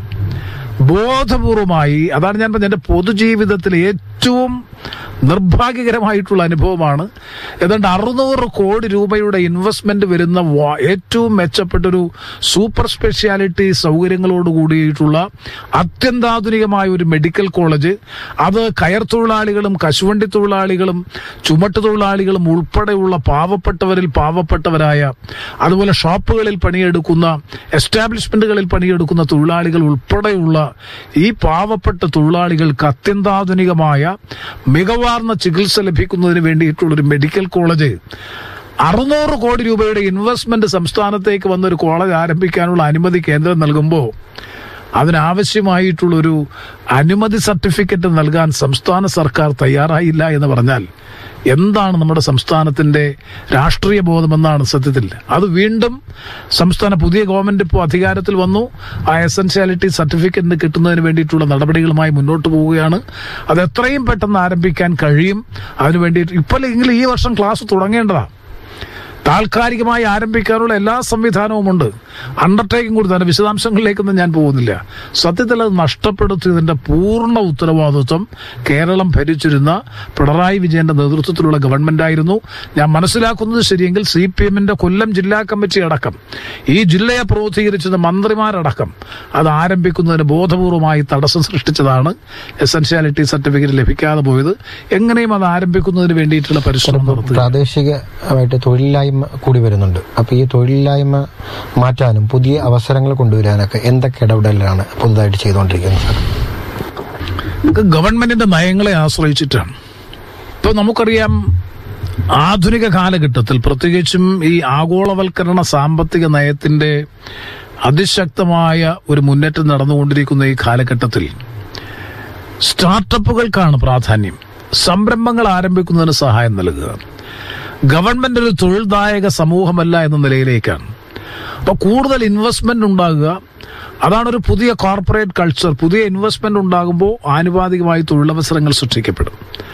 ബോധപൂർവമായി അതാണ് ഞാൻ പറഞ്ഞ എന്റെ പൊതുജീവിതത്തിൽ ഏറ്റവും നിർഭാഗ്യകരമായിട്ടുള്ള അനുഭവമാണ് ഏതാണ്ട് അറുന്നൂറ് കോടി രൂപയുടെ ഇൻവെസ്റ്റ്മെന്റ് വരുന്ന വാ- ഏറ്റവും മെച്ചപ്പെട്ടൊരു സൂപ്പർ സ്പെഷ്യാലിറ്റി സൗകര്യങ്ങളോട് കൂടിയിട്ടുള്ള അത്യന്താധുനികമായ ഒരു മെഡിക്കൽ കോളേജ് അത് കയർ തൊഴിലാളികളും കശുവണ്ടി തൊഴിലാളികളും ചുമട്ട് തൊഴിലാളികളും ഉൾപ്പെടെയുള്ള പാവപ്പെട്ടവരിൽ പാവപ്പെട്ടവരായ അതുപോലെ ഷോപ്പുകളിൽ പണിയെടുക്കുന്ന എസ്റ്റാബ്ലിഷ്മെന്റുകളിൽ പണിയെടുക്കുന്ന തൊഴിലാളികൾ ഉൾപ്പെടെയുള്ള ഈ പാവപ്പെട്ട തൊഴിലാളികൾക്ക് അത്യന്താധുനികമായ മികവാർന്ന ചികിത്സ ലഭിക്കുന്നതിന് വേണ്ടിയിട്ടുള്ള ഒരു മെഡിക്കൽ കോളേജ് അറുന്നൂറ് കോടി രൂപയുടെ ഇൻവെസ്റ്റ്മെന്റ് സംസ്ഥാനത്തേക്ക് വന്ന ഒരു കോളേജ് ആരംഭിക്കാനുള്ള അനുമതി കേന്ദ്രം നൽകുമ്പോൾ അതിനാവശ്യമായിട്ടുള്ളൊരു അനുമതി സർട്ടിഫിക്കറ്റ് നൽകാൻ സംസ്ഥാന സർക്കാർ തയ്യാറായില്ല എന്ന് പറഞ്ഞാൽ എന്താണ് നമ്മുടെ സംസ്ഥാനത്തിന്റെ രാഷ്ട്രീയ ബോധമെന്നാണ് സത്യത്തിൽ അത് വീണ്ടും സംസ്ഥാന പുതിയ ഗവൺമെന്റ് ഇപ്പോൾ അധികാരത്തിൽ വന്നു ആ എസൻഷ്യാലിറ്റി സർട്ടിഫിക്കറ്റിന് കിട്ടുന്നതിന് വേണ്ടിയിട്ടുള്ള നടപടികളുമായി മുന്നോട്ട് പോവുകയാണ് അത് എത്രയും പെട്ടെന്ന് ആരംഭിക്കാൻ കഴിയും അതിനു വേണ്ടിയിട്ട് ഇപ്പോൾ ഈ വർഷം ക്ലാസ് തുടങ്ങേണ്ടതാണ് താൽക്കാലികമായി ആരംഭിക്കാനുള്ള എല്ലാ സംവിധാനവുമുണ്ട് അണ്ടർടേക്കിംഗ് കൂടി തന്നെ വിശദാംശങ്ങളിലേക്കൊന്നും ഞാൻ പോകുന്നില്ല സത്യത്തിൽ അത് നഷ്ടപ്പെടുത്തിയതിന്റെ പൂർണ്ണ ഉത്തരവാദിത്വം കേരളം ഭരിച്ചിരുന്ന പിണറായി വിജയന്റെ നേതൃത്വത്തിലുള്ള ഗവൺമെന്റായിരുന്നു ഞാൻ മനസ്സിലാക്കുന്നത് ശരിയെങ്കിൽ സി പി എമ്മിന്റെ കൊല്ലം ജില്ലാ കമ്മിറ്റി അടക്കം ഈ ജില്ലയെ പ്രവർത്തീകരിച്ചത് മന്ത്രിമാരടക്കം അത് ആരംഭിക്കുന്നതിന് ബോധപൂർവമായി തടസ്സം സൃഷ്ടിച്ചതാണ് എസൻഷ്യാലിറ്റി സർട്ടിഫിക്കറ്റ് ലഭിക്കാതെ പോയത് എങ്ങനെയും അത് ആരംഭിക്കുന്നതിന് വേണ്ടിയിട്ടുള്ള പരിശ്രമം നടത്തുക പ്രാദേശികമായിട്ട് തൊഴിലില്ലായ്മ കൂടി വരുന്നുണ്ട് അപ്പൊ ഈ തൊഴിലില്ലായ്മ മാറ്റാനും പുതിയ അവസരങ്ങൾ കൊണ്ടുവരാനൊക്കെ എന്തൊക്കെ ഇടപെടലാണ് പുതുതായിട്ട് ചെയ്തുകൊണ്ടിരിക്കുന്നത് സാർ ഇത് ഗവൺമെന്റിന്റെ നയങ്ങളെ ആശ്രയിച്ചിട്ടാണ് ഇപ്പൊ നമുക്കറിയാം ആധുനിക കാലഘട്ടത്തിൽ പ്രത്യേകിച്ചും ഈ ആഗോളവൽക്കരണ സാമ്പത്തിക നയത്തിന്റെ അതിശക്തമായ ഒരു മുന്നേറ്റം നടന്നുകൊണ്ടിരിക്കുന്ന ഈ കാലഘട്ടത്തിൽ സ്റ്റാർട്ടപ്പുകൾക്കാണ് പ്രാധാന്യം സംരംഭങ്ങൾ ആരംഭിക്കുന്നതിന് സഹായം നൽകുക ഗവൺമെന്റ് ഒരു തൊഴിൽദായക സമൂഹമല്ല എന്ന നിലയിലേക്കാണ് അപ്പൊ കൂടുതൽ ഇൻവെസ്റ്റ്മെന്റ് ഉണ്ടാകുക അതാണ് ഒരു പുതിയ കോർപ്പറേറ്റ് കൾച്ചർ പുതിയ ഇൻവെസ്റ്റ്മെന്റ് ഉണ്ടാകുമ്പോൾ ആനുപാതികമായി തൊഴിലവസരങ്ങൾ സൃഷ്ടിക്കപ്പെടും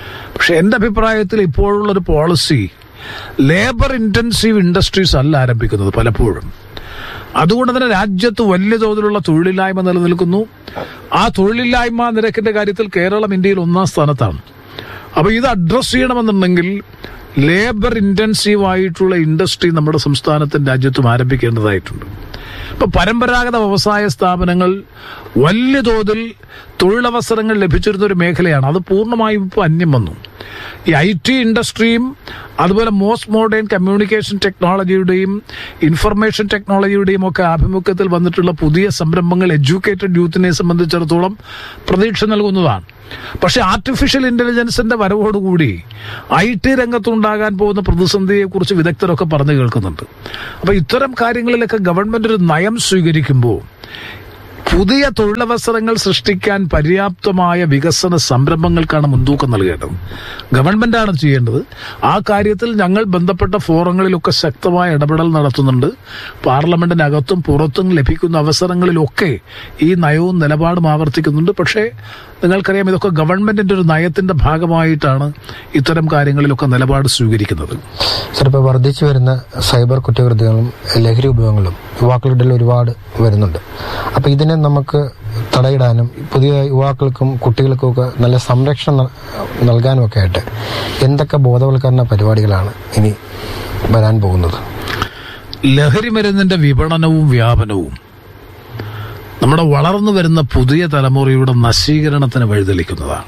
പക്ഷെ എൻ്റെ അഭിപ്രായത്തിൽ ഇപ്പോഴുള്ളൊരു പോളിസി ലേബർ ഇന്റൻസീവ് ഇൻഡസ്ട്രീസ് അല്ല ആരംഭിക്കുന്നത് പലപ്പോഴും അതുകൊണ്ട് തന്നെ രാജ്യത്ത് വലിയ തോതിലുള്ള തൊഴിലില്ലായ്മ നിലനിൽക്കുന്നു ആ തൊഴിലില്ലായ്മ നിരക്കിന്റെ കാര്യത്തിൽ കേരളം ഇന്ത്യയിൽ ഒന്നാം സ്ഥാനത്താണ് അപ്പൊ ഇത് അഡ്രസ് ചെയ്യണമെന്നുണ്ടെങ്കിൽ ലേബർ ഇന്റൻസീവ് ആയിട്ടുള്ള ഇൻഡസ്ട്രി നമ്മുടെ സംസ്ഥാനത്തും രാജ്യത്തും ആരംഭിക്കേണ്ടതായിട്ടുണ്ട് ഇപ്പൊ പരമ്പരാഗത വ്യവസായ സ്ഥാപനങ്ങൾ വലിയ തോതിൽ തൊഴിലവസരങ്ങൾ ലഭിച്ചിരുന്ന ഒരു മേഖലയാണ് അത് പൂർണ്ണമായും ഇപ്പോൾ അന്യം വന്നു ഈ ഐ ടി ഇൻഡസ്ട്രിയും അതുപോലെ മോസ്റ്റ് മോഡേൺ കമ്മ്യൂണിക്കേഷൻ ടെക്നോളജിയുടെയും ഇൻഫർമേഷൻ ടെക്നോളജിയുടെയും ഒക്കെ ആഭിമുഖ്യത്തിൽ വന്നിട്ടുള്ള പുതിയ സംരംഭങ്ങൾ എഡ്യൂക്കേറ്റഡ് യൂത്തിനെ സംബന്ധിച്ചിടത്തോളം പ്രതീക്ഷ നൽകുന്നതാണ് പക്ഷെ ആർട്ടിഫിഷ്യൽ ഇന്റലിജൻസിന്റെ വരവോടുകൂടി ഐ ടി രംഗത്തുണ്ടാകാൻ പോകുന്ന പ്രതിസന്ധിയെക്കുറിച്ച് വിദഗ്ധരൊക്കെ പറഞ്ഞു കേൾക്കുന്നുണ്ട് അപ്പൊ ഇത്തരം കാര്യങ്ങളിലൊക്കെ ഗവൺമെന്റ് ഒരു നയം സ്വീകരിക്കുമ്പോൾ പുതിയ തൊഴിലവസരങ്ങൾ സൃഷ്ടിക്കാൻ പര്യാപ്തമായ വികസന സംരംഭങ്ങൾക്കാണ് മുൻതൂക്കം നൽകേണ്ടത് ഗവൺമെന്റാണ് ചെയ്യേണ്ടത് ആ കാര്യത്തിൽ ഞങ്ങൾ ബന്ധപ്പെട്ട ഫോറങ്ങളിലൊക്കെ ശക്തമായ ഇടപെടൽ നടത്തുന്നുണ്ട് പാർലമെന്റിനകത്തും പുറത്തും ലഭിക്കുന്ന അവസരങ്ങളിലൊക്കെ ഈ നയവും നിലപാടും ആവർത്തിക്കുന്നുണ്ട് പക്ഷേ നിങ്ങൾക്കറിയാം ഇതൊക്കെ ഗവൺമെന്റിന്റെ ഒരു നയത്തിന്റെ ഭാഗമായിട്ടാണ് ഇത്തരം കാര്യങ്ങളിലൊക്കെ നിലപാട് സ്വീകരിക്കുന്നത് സാർ ഇപ്പോൾ വർദ്ധിച്ചു വരുന്ന സൈബർ കുറ്റകൃത്യങ്ങളും ലഹരി ഉപയോഗങ്ങളും യുവാക്കളുടെ ഇടയിൽ ഒരുപാട് വരുന്നുണ്ട് അപ്പോൾ ഇതിനെ നമുക്ക് തടയിടാനും പുതിയ യുവാക്കൾക്കും കുട്ടികൾക്കും ഒക്കെ നല്ല സംരക്ഷണം ന- നൽകാനും ഒക്കെ ആയിട്ട് എന്തൊക്കെ ബോധവൽക്കരണ പരിപാടികളാണ് ഇനി വരാൻ പോകുന്നത് ലഹരി മരുന്നിന്റെ വിപണനവും വ്യാപനവും നമ്മുടെ വളർന്നു വരുന്ന പുതിയ തലമുറയുടെ നശീകരണത്തിന് വഴിതെളിക്കുന്നതാണ്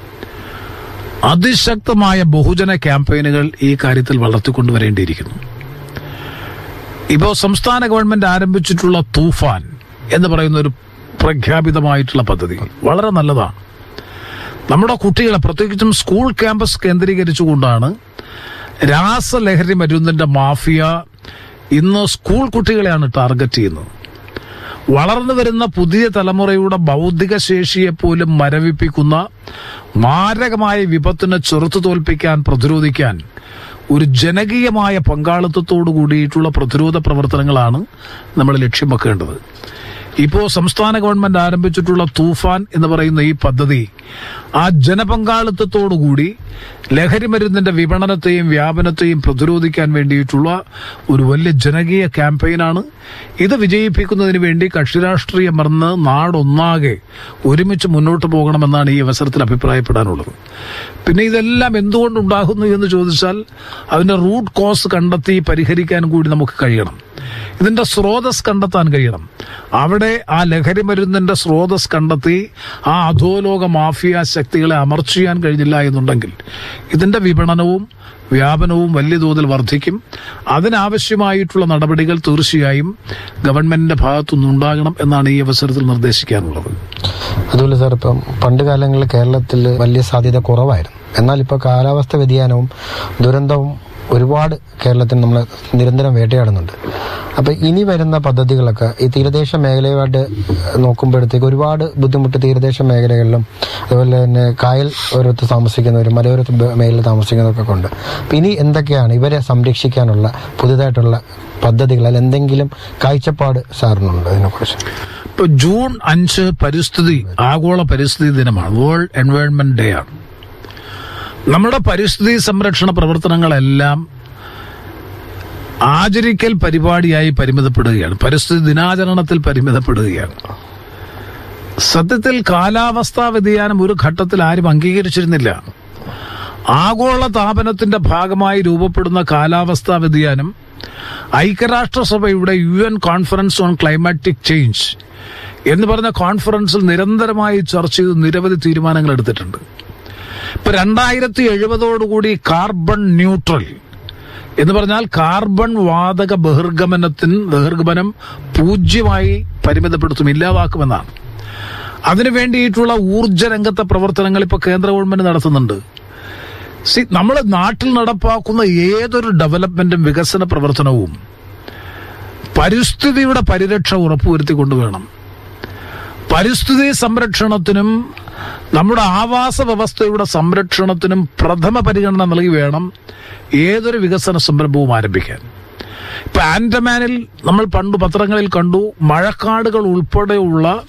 അതിശക്തമായ ബഹുജന ക്യാമ്പയിനുകൾ ഈ കാര്യത്തിൽ വളർത്തിക്കൊണ്ടുവരേണ്ടിയിരിക്കുന്നു ഇപ്പോൾ സംസ്ഥാന ഗവൺമെന്റ് ആരംഭിച്ചിട്ടുള്ള തൂഫാൻ എന്ന് പറയുന്ന ഒരു പ്രഖ്യാപിതമായിട്ടുള്ള പദ്ധതി വളരെ നല്ലതാണ് നമ്മുടെ കുട്ടികളെ പ്രത്യേകിച്ചും സ്കൂൾ ക്യാമ്പസ് കേന്ദ്രീകരിച്ചുകൊണ്ടാണ് രാസലഹരി മരുന്നിന്റെ മാഫിയ ഇന്ന് സ്കൂൾ കുട്ടികളെയാണ് ടാർഗറ്റ് ചെയ്യുന്നത് വളർന്നു വരുന്ന പുതിയ തലമുറയുടെ ബൗദ്ധിക ശേഷിയെ പോലും മരവിപ്പിക്കുന്ന മാരകമായ വിപത്തിനെ ചെറുത്തു തോൽപ്പിക്കാൻ പ്രതിരോധിക്കാൻ ഒരു ജനകീയമായ പങ്കാളിത്തത്തോടു കൂടിയിട്ടുള്ള പ്രതിരോധ പ്രവർത്തനങ്ങളാണ് നമ്മൾ ലക്ഷ്യം വെക്കേണ്ടത് ഇപ്പോൾ സംസ്ഥാന ഗവൺമെന്റ് ആരംഭിച്ചിട്ടുള്ള തൂഫാൻ എന്ന് പറയുന്ന ഈ പദ്ധതി ആ ജനപങ്കാളിത്തത്തോടുകൂടി ലഹരി മരുന്നിന്റെ വിപണനത്തെയും വ്യാപനത്തെയും പ്രതിരോധിക്കാൻ വേണ്ടിയിട്ടുള്ള ഒരു വലിയ ജനകീയ ക്യാമ്പയിനാണ് ഇത് വിജയിപ്പിക്കുന്നതിന് വേണ്ടി കക്ഷിരാഷ്ട്രീയം മറന്ന് നാടൊന്നാകെ ഒരുമിച്ച് മുന്നോട്ട് പോകണമെന്നാണ് ഈ അവസരത്തിൽ അഭിപ്രായപ്പെടാനുള്ളത് പിന്നെ ഇതെല്ലാം എന്തുകൊണ്ടുണ്ടാകുന്നു എന്ന് ചോദിച്ചാൽ അതിന്റെ റൂട്ട് കോസ് കണ്ടെത്തി പരിഹരിക്കാൻ കൂടി നമുക്ക് കഴിയണം ഇതിന്റെ സ്രോതസ് കണ്ടെത്താൻ കഴിയണം അവിടെ ആ ലഹരി മരുന്നിന്റെ സ്രോതസ് കണ്ടെത്തി ആ അധോലോക മാഫിയ ശക്തികളെ അമർച്ച ചെയ്യാൻ കഴിഞ്ഞില്ല എന്നുണ്ടെങ്കിൽ ഇതിന്റെ വിപണനവും വ്യാപനവും വലിയ തോതിൽ വർദ്ധിക്കും അതിനാവശ്യമായിട്ടുള്ള നടപടികൾ തീർച്ചയായും ഗവൺമെന്റിന്റെ ഭാഗത്തുനിന്നുണ്ടാകണം എന്നാണ് ഈ അവസരത്തിൽ നിർദ്ദേശിക്കാനുള്ളത് അതുപോലെ സാർ ഇപ്പം പണ്ട് കാലങ്ങളിൽ കേരളത്തിൽ വലിയ സാധ്യത കുറവായിരുന്നു എന്നാൽ ഇപ്പോൾ കാലാവസ്ഥ വ്യതിയാനവും ദുരന്തവും ഒരുപാട് കേരളത്തിൽ നമ്മൾ നിരന്തരം വേട്ടയാടുന്നുണ്ട് അപ്പം ഇനി വരുന്ന പദ്ധതികളൊക്കെ ഈ തീരദേശ മേഖലയുമായിട്ട് നോക്കുമ്പോഴത്തേക്ക് ഒരുപാട് ബുദ്ധിമുട്ട് തീരദേശ മേഖലകളിലും അതുപോലെ തന്നെ കായൽ ഓരത്ത് താമസിക്കുന്നവരും മലയോരത്ത് ബ- മേഖലയിൽ താമസിക്കുന്നവർക്കൊക്കെ ഉണ്ട് അപ്പം ഇനി എന്തൊക്കെയാണ് ഇവരെ സംരക്ഷിക്കാനുള്ള പുതുതായിട്ടുള്ള പദ്ധതികൾ അല്ലെങ്കിൽ എന്തെങ്കിലും കാഴ്ചപ്പാട് സാറിനുണ്ട് അതിനെക്കുറിച്ച് ഇപ്പൊ ജൂൺ അഞ്ച് പരിസ്ഥിതി ആഗോള പരിസ്ഥിതി ദിനമാണ് വേൾഡ് എൻവയോൺമെന്റ് ഡേ ആണ് നമ്മുടെ പരിസ്ഥിതി സംരക്ഷണ പ്രവർത്തനങ്ങളെല്ലാം ആചരിക്കൽ പരിപാടിയായി പരിമിതപ്പെടുകയാണ് പരിസ്ഥിതി ദിനാചരണത്തിൽ പരിമിതപ്പെടുകയാണ് സത്യത്തിൽ കാലാവസ്ഥാ വ്യതിയാനം ഒരു ഘട്ടത്തിൽ ആരും അംഗീകരിച്ചിരുന്നില്ല ആഗോള താപനത്തിന്റെ ഭാഗമായി രൂപപ്പെടുന്ന കാലാവസ്ഥാ വ്യതിയാനം ഐക്യരാഷ്ട്രസഭയുടെ U N conference on climatic change എന്ന് പറഞ്ഞ കോൺഫറൻസിൽ നിരന്തരമായി ചർച്ച ചെയ്ത് നിരവധി തീരുമാനങ്ങൾ എടുത്തിട്ടുണ്ട് ഇപ്പൊ രണ്ടായിരത്തി എഴുപതോടുകൂടി കാർബൺ ന്യൂട്രൽ എന്ന് പറഞ്ഞാൽ കാർബൺ വാതക ബഹിർഗമനത്തിന് ബഹിർഗമനം പൂജ്യമായി പരിമിതപ്പെടുത്തും ഇല്ലാതാക്കുമെന്നാണ് അതിനു വേണ്ടിയിട്ടുള്ള ഊർജ്ജ രംഗത്തെ പ്രവർത്തനങ്ങൾ ഇപ്പൊ കേന്ദ്ര ഗവൺമെന്റ് നടത്തുന്നുണ്ട് സി നമ്മൾ നാട്ടിൽ നടപ്പാക്കുന്ന ഏതൊരു ഡെവലപ്മെന്റും വികസന പ്രവർത്തനവും പരിസ്ഥിതിയുടെ പരിരക്ഷ ഉറപ്പുവരുത്തിക്കൊണ്ട് വേണം പരിസ്ഥിതി സംരക്ഷണത്തിനും നമ്മുടെ ആവാസ വ്യവസ്ഥയുടെ സംരക്ഷണത്തിനും പ്രഥമ പരിഗണന നൽകി വേണം ഏതൊരു വികസന സംരംഭവും ആരംഭിക്കാൻ ഇപ്പൊ ആൻഡമാനിൽ നമ്മൾ പണ്ട് പത്രങ്ങളിൽ കണ്ടു മഴക്കാടുകൾ ഉൾപ്പെടെയുള്ള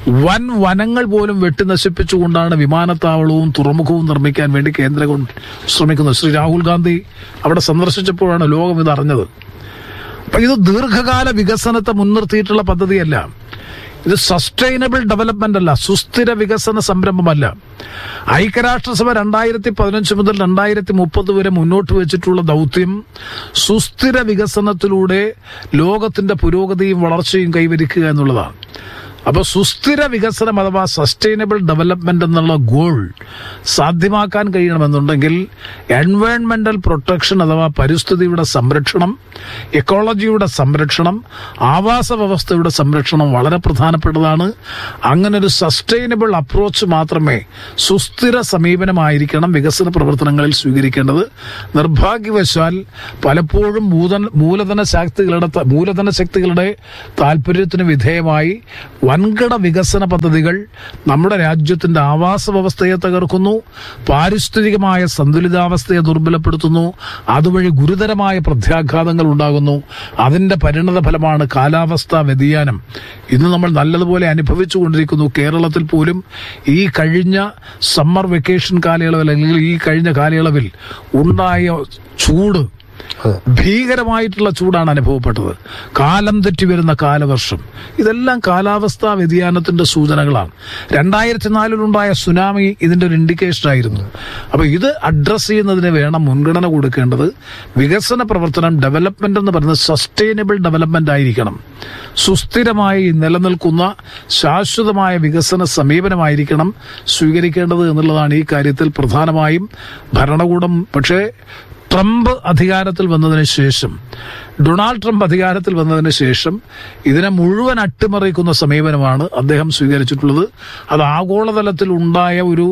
വൻ വനങ്ങൾ പോലും വെട്ടി നശിപ്പിച്ചുകൊണ്ടാണ് വിമാനത്താവളവും തുറമുഖവും നിർമ്മിക്കാൻ വേണ്ടി കേന്ദ്ര ഗവൺമെന്റ് ശ്രമിക്കുന്നത് ശ്രീ രാഹുൽ ഗാന്ധി അവിടെ സന്ദർശിച്ചപ്പോഴാണ് ലോകം ഇത് അറിഞ്ഞത് അപ്പൊ ഇത് ദീർഘകാല വികസനത്തെ മുൻനിർത്തിയിട്ടുള്ള പദ്ധതിയല്ല ഇത് സസ്റ്റൈനബിൾ ഡെവലപ്മെന്റ് അല്ല സുസ്ഥിര വികസന സംരംഭമല്ല ഐക്യരാഷ്ട്രസഭ രണ്ടായിരത്തി പതിനഞ്ച് മുതൽ രണ്ടായിരത്തി മുപ്പത് വരെ മുന്നോട്ട് വെച്ചിട്ടുള്ള ദൗത്യം സുസ്ഥിര വികസനത്തിലൂടെ ലോകത്തിന്റെ പുരോഗതിയും വളർച്ചയും കൈവരിക്കുക എന്നുള്ളതാണ് അപ്പോൾ സുസ്ഥിര വികസനം അഥവാ സസ്റ്റൈനബിൾ ഡെവലപ്മെന്റ് എന്നുള്ള ഗോൾ സാധ്യമാക്കാൻ കഴിയണമെന്നുണ്ടെങ്കിൽ എൻവയോൺമെന്റൽ പ്രൊട്ടക്ഷൻ അഥവാ പരിസ്ഥിതിയുടെ സംരക്ഷണം എക്കോളജിയുടെ സംരക്ഷണം ആവാസ വ്യവസ്ഥയുടെ സംരക്ഷണം വളരെ പ്രധാനപ്പെട്ടതാണ് അങ്ങനെ ഒരു സസ്റ്റൈനബിൾ അപ്രോച്ച് മാത്രമേ സുസ്ഥിര സമീപനമായിരിക്കണം വികസന പ്രവർത്തനങ്ങളിൽ സ്വീകരിക്കേണ്ടത് നിർഭാഗ്യവശാൽ പലപ്പോഴും മൂതൻ മൂലധന ശക്തികളുടെ ത- മൂലധന ശക്തികളുടെ താല്പര്യത്തിന് വിധേയമായി വൻകിട വികസന പദ്ധതികൾ നമ്മുടെ രാജ്യത്തിന്റെ ആവാസ വ്യവസ്ഥയെ തകർക്കുന്നു പാരിസ്ഥിതികമായ സന്തുലിതാവസ്ഥയെ ദുർബലപ്പെടുത്തുന്നു അതുവഴി ഗുരുതരമായ പ്രത്യാഘാതങ്ങൾ ഉണ്ടാകുന്നു അതിന്റെ പരിണത ഫലമാണ് കാലാവസ്ഥാ വ്യതിയാനം ഇന്ന് നമ്മൾ നല്ലതുപോലെ അനുഭവിച്ചുകൊണ്ടിരിക്കുന്നു കേരളത്തിൽ പോലും ഈ കഴിഞ്ഞ സമ്മർ വെക്കേഷൻ കാലയളവിൽ അല്ലെങ്കിൽ ഈ കഴിഞ്ഞ കാലയളവിൽ ഉണ്ടായ ചൂട് ഭീകരമായിട്ടുള്ള ചൂടാണ് അനുഭവപ്പെട്ടത് കാലം തെറ്റി വരുന്ന കാലവർഷം ഇതെല്ലാം കാലാവസ്ഥാ വ്യതിയാനത്തിന്റെ സൂചനകളാണ് രണ്ടായിരത്തി നാലിലുണ്ടായ സുനാമി ഇതിന്റെ ഒരു ഇൻഡിക്കേഷൻ ആയിരുന്നു അപ്പൊ ഇത് അഡ്രസ് ചെയ്യുന്നതിന് വേണം മുൻഗണന കൊടുക്കേണ്ടത് വികസന പ്രവർത്തനം ഡെവലപ്മെന്റ് എന്ന് പറയുന്നത് സസ്റ്റൈനബിൾ ഡെവലപ്മെന്റ് ആയിരിക്കണം സുസ്ഥിരമായി നിലനിൽക്കുന്ന ശാശ്വതമായ വികസന സമീപനമായിരിക്കണം സ്വീകരിക്കേണ്ടത് എന്നുള്ളതാണ് ഈ കാര്യത്തിൽ പ്രധാനമായും ഭരണകൂടം പക്ഷേ ട്രംപ് അധികാരത്തിൽ വന്നതിന് ശേഷം ഡൊണാൾഡ് ട്രംപ് അധികാരത്തിൽ വന്നതിന് ശേഷം ഇതിനെ മുഴുവൻ അട്ടിമറിക്കുന്ന സമീപനമാണ് അദ്ദേഹം സ്വീകരിച്ചിട്ടുള്ളത് അത് ആഗോളതലത്തിൽ ഉണ്ടായ ഒരു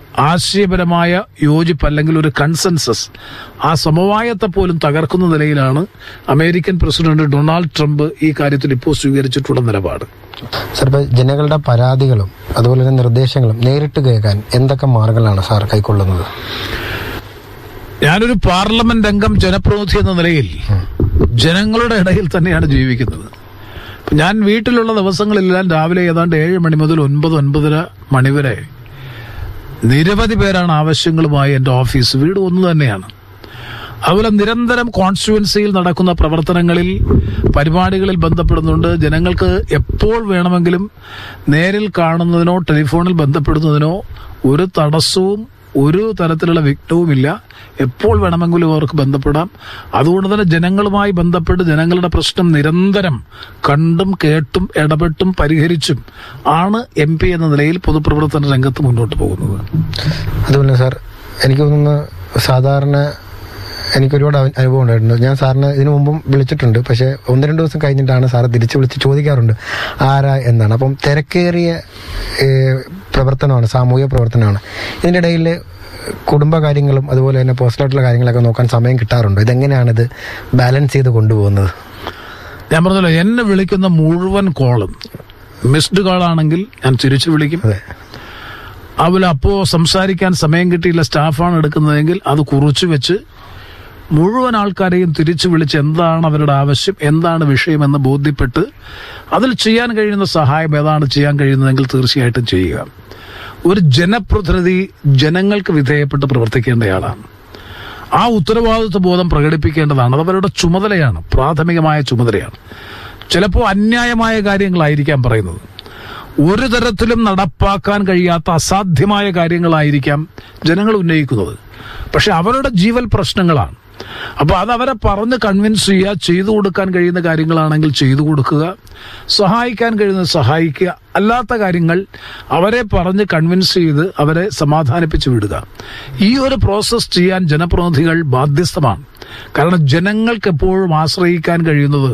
ആശയപരമായ യോജിപ്പ് അല്ലെങ്കിൽ ഒരു കൺസെൻസസ് ആ സമവായത്തെ പോലും തകർക്കുന്ന നിലയിലാണ് അമേരിക്കൻ പ്രസിഡന്റ് ഡൊണാൾഡ് ട്രംപ് ഈ കാര്യത്തിൽ ഇപ്പോൾ സ്വീകരിച്ചിട്ടുള്ള നിലപാട് സാർ ഇപ്പൊ ജനങ്ങളുടെ പരാതികളും അതുപോലെ തന്നെ നിർദ്ദേശങ്ങളും നേരിട്ട് കേൾക്കാൻ എന്തൊക്കെ മാർഗങ്ങളാണ് സാർ കൈക്കൊള്ളുന്നത് ഞാനൊരു പാർലമെന്റ് അംഗം ജനപ്രതിനിധി എന്ന നിലയിൽ ജനങ്ങളുടെ ഇടയിൽ തന്നെയാണ് ജീവിക്കുന്നത് ഇപ്പൊ ഞാൻ വീട്ടിലുള്ള ദിവസങ്ങളിലെല്ലാം രാവിലെ ഏതാണ്ട് ഏഴ് മണി മുതൽ ഒൻപത് ഒൻപതര മണിവരെ നിരവധി പേരാണ് ആവശ്യങ്ങളുമായി എൻ്റെ ഓഫീസ് വീട് ഒന്ന് തന്നെയാണ് അതുപോലെ നിരന്തരം കോൺസ്റ്റിറ്റ്യുവൻസിയിൽ നടക്കുന്ന പ്രവർത്തനങ്ങളിൽ പരിപാടികളിൽ ബന്ധപ്പെടുന്നുണ്ട് ജനങ്ങൾക്ക് എപ്പോൾ വേണമെങ്കിലും നേരിൽ കാണുന്നതിനോ ടെലിഫോണിൽ ബന്ധപ്പെടുന്നതിനോ ഒരു തടസ്സവും ഒരു തരത്തിലുള്ള വിഘ്നവുമില്ല എപ്പോൾ വേണമെങ്കിലും അവർക്ക് ബന്ധപ്പെടാം അതുകൊണ്ട് തന്നെ ജനങ്ങളുമായി ബന്ധപ്പെട്ട് ജനങ്ങളുടെ പ്രശ്നം നിരന്തരം കണ്ടും കേട്ടും ഇടപെട്ടും പരിഹരിച്ചും ആണ് എം പി എന്ന നിലയിൽ പൊതുപ്രവർത്തന രംഗത്ത് മുന്നോട്ട് പോകുന്നത് അതുപോലെ സാർ എനിക്ക് തോന്നുന്നു സാധാരണ എനിക്ക് ഒരുപാട് അവ- അനുഭവം ഉണ്ടായിട്ടുണ്ട് ഞാൻ സാറിന് ഇതിനു മുമ്പും വിളിച്ചിട്ടുണ്ട് പക്ഷെ ഒന്ന് രണ്ട് ദിവസം കഴിഞ്ഞിട്ടാണ് സാറ് തിരിച്ച് വിളിച്ച് ചോദിക്കാറുണ്ട് ആരാ എന്നാണ് അപ്പം തിരക്കേറിയ ഏഹ്, പ്രവർത്തനമാണ് സാമൂഹിക പ്രവർത്തനമാണ് ഇതിൻ്റെ ഇടയിൽ കുടുംബകാര്യങ്ങളും അതുപോലെ തന്നെ പേഴ്സണലായിട്ടുള്ള കാര്യങ്ങളൊക്കെ നോക്കാൻ സമയം കിട്ടാറുണ്ടോ ഇതെങ്ങനെയാണ് ഇത് ബാലൻസ് ചെയ്ത് കൊണ്ടുപോകുന്നത് ഞാൻ പറഞ്ഞല്ലോ എന്നെ വിളിക്കുന്ന മുഴുവൻ കോളും മിസ്ഡ് കോൾ ആണെങ്കിൽ ഞാൻ തിരിച്ചു വിളിക്കും അതെ അതുപോലെ അപ്പോ സംസാരിക്കാൻ സമയം കിട്ടിയില്ല സ്റ്റാഫാണ് എടുക്കുന്നതെങ്കിൽ അത് കുറിച്ചു വെച്ച് മുഴുവൻ ആൾക്കാരെയും തിരിച്ചു വിളിച്ച് എന്താണ് അവരുടെ ആവശ്യം എന്താണ് വിഷയമെന്ന് ബോധ്യപ്പെട്ട് അതിൽ ചെയ്യാൻ കഴിയുന്ന സഹായം ഏതാണ് ചെയ്യാൻ കഴിയുന്നതെങ്കിൽ തീർച്ചയായിട്ടും ചെയ്യുക ഒരു ജനപ്രതിനിധി ജനങ്ങൾക്ക് വിധേയപ്പെട്ട് പ്രവർത്തിക്കേണ്ടയാളാണ് ആ ഉത്തരവാദിത്വ ബോധം പ്രകടിപ്പിക്കേണ്ടതാണ് അത് അവരുടെ ചുമതലയാണ് പ്രാഥമികമായ ചുമതലയാണ് ചിലപ്പോൾ അന്യായമായ കാര്യങ്ങളായിരിക്കാം പറയുന്നത് ഒരു തരത്തിലും നടപ്പാക്കാൻ കഴിയാത്ത അസാധ്യമായ കാര്യങ്ങളായിരിക്കാം ജനങ്ങൾ ഉന്നയിക്കുന്നത് പക്ഷെ അവരുടെ ജീവൽ പ്രശ്നങ്ങളാണ് അപ്പൊ അത് അവരെ പറഞ്ഞ് കൺവിൻസ് ചെയ്യുക ചെയ്തു കൊടുക്കാൻ കഴിയുന്ന കാര്യങ്ങളാണെങ്കിൽ ചെയ്തു കൊടുക്കുക സഹായിക്കാൻ കഴിയുന്നത് സഹായിക്കുക അല്ലാത്ത കാര്യങ്ങൾ അവരെ പറഞ്ഞ് കൺവിൻസ് ചെയ്ത് അവരെ സമാധാനിപ്പിച്ചു വിടുക ഈ ഒരു പ്രോസസ് ചെയ്യാൻ ജനപ്രതിനിധികൾ ബാധ്യസ്ഥമാണ് കാരണം ജനങ്ങൾക്ക് എപ്പോഴും ആശ്രയിക്കാൻ കഴിയുന്നത്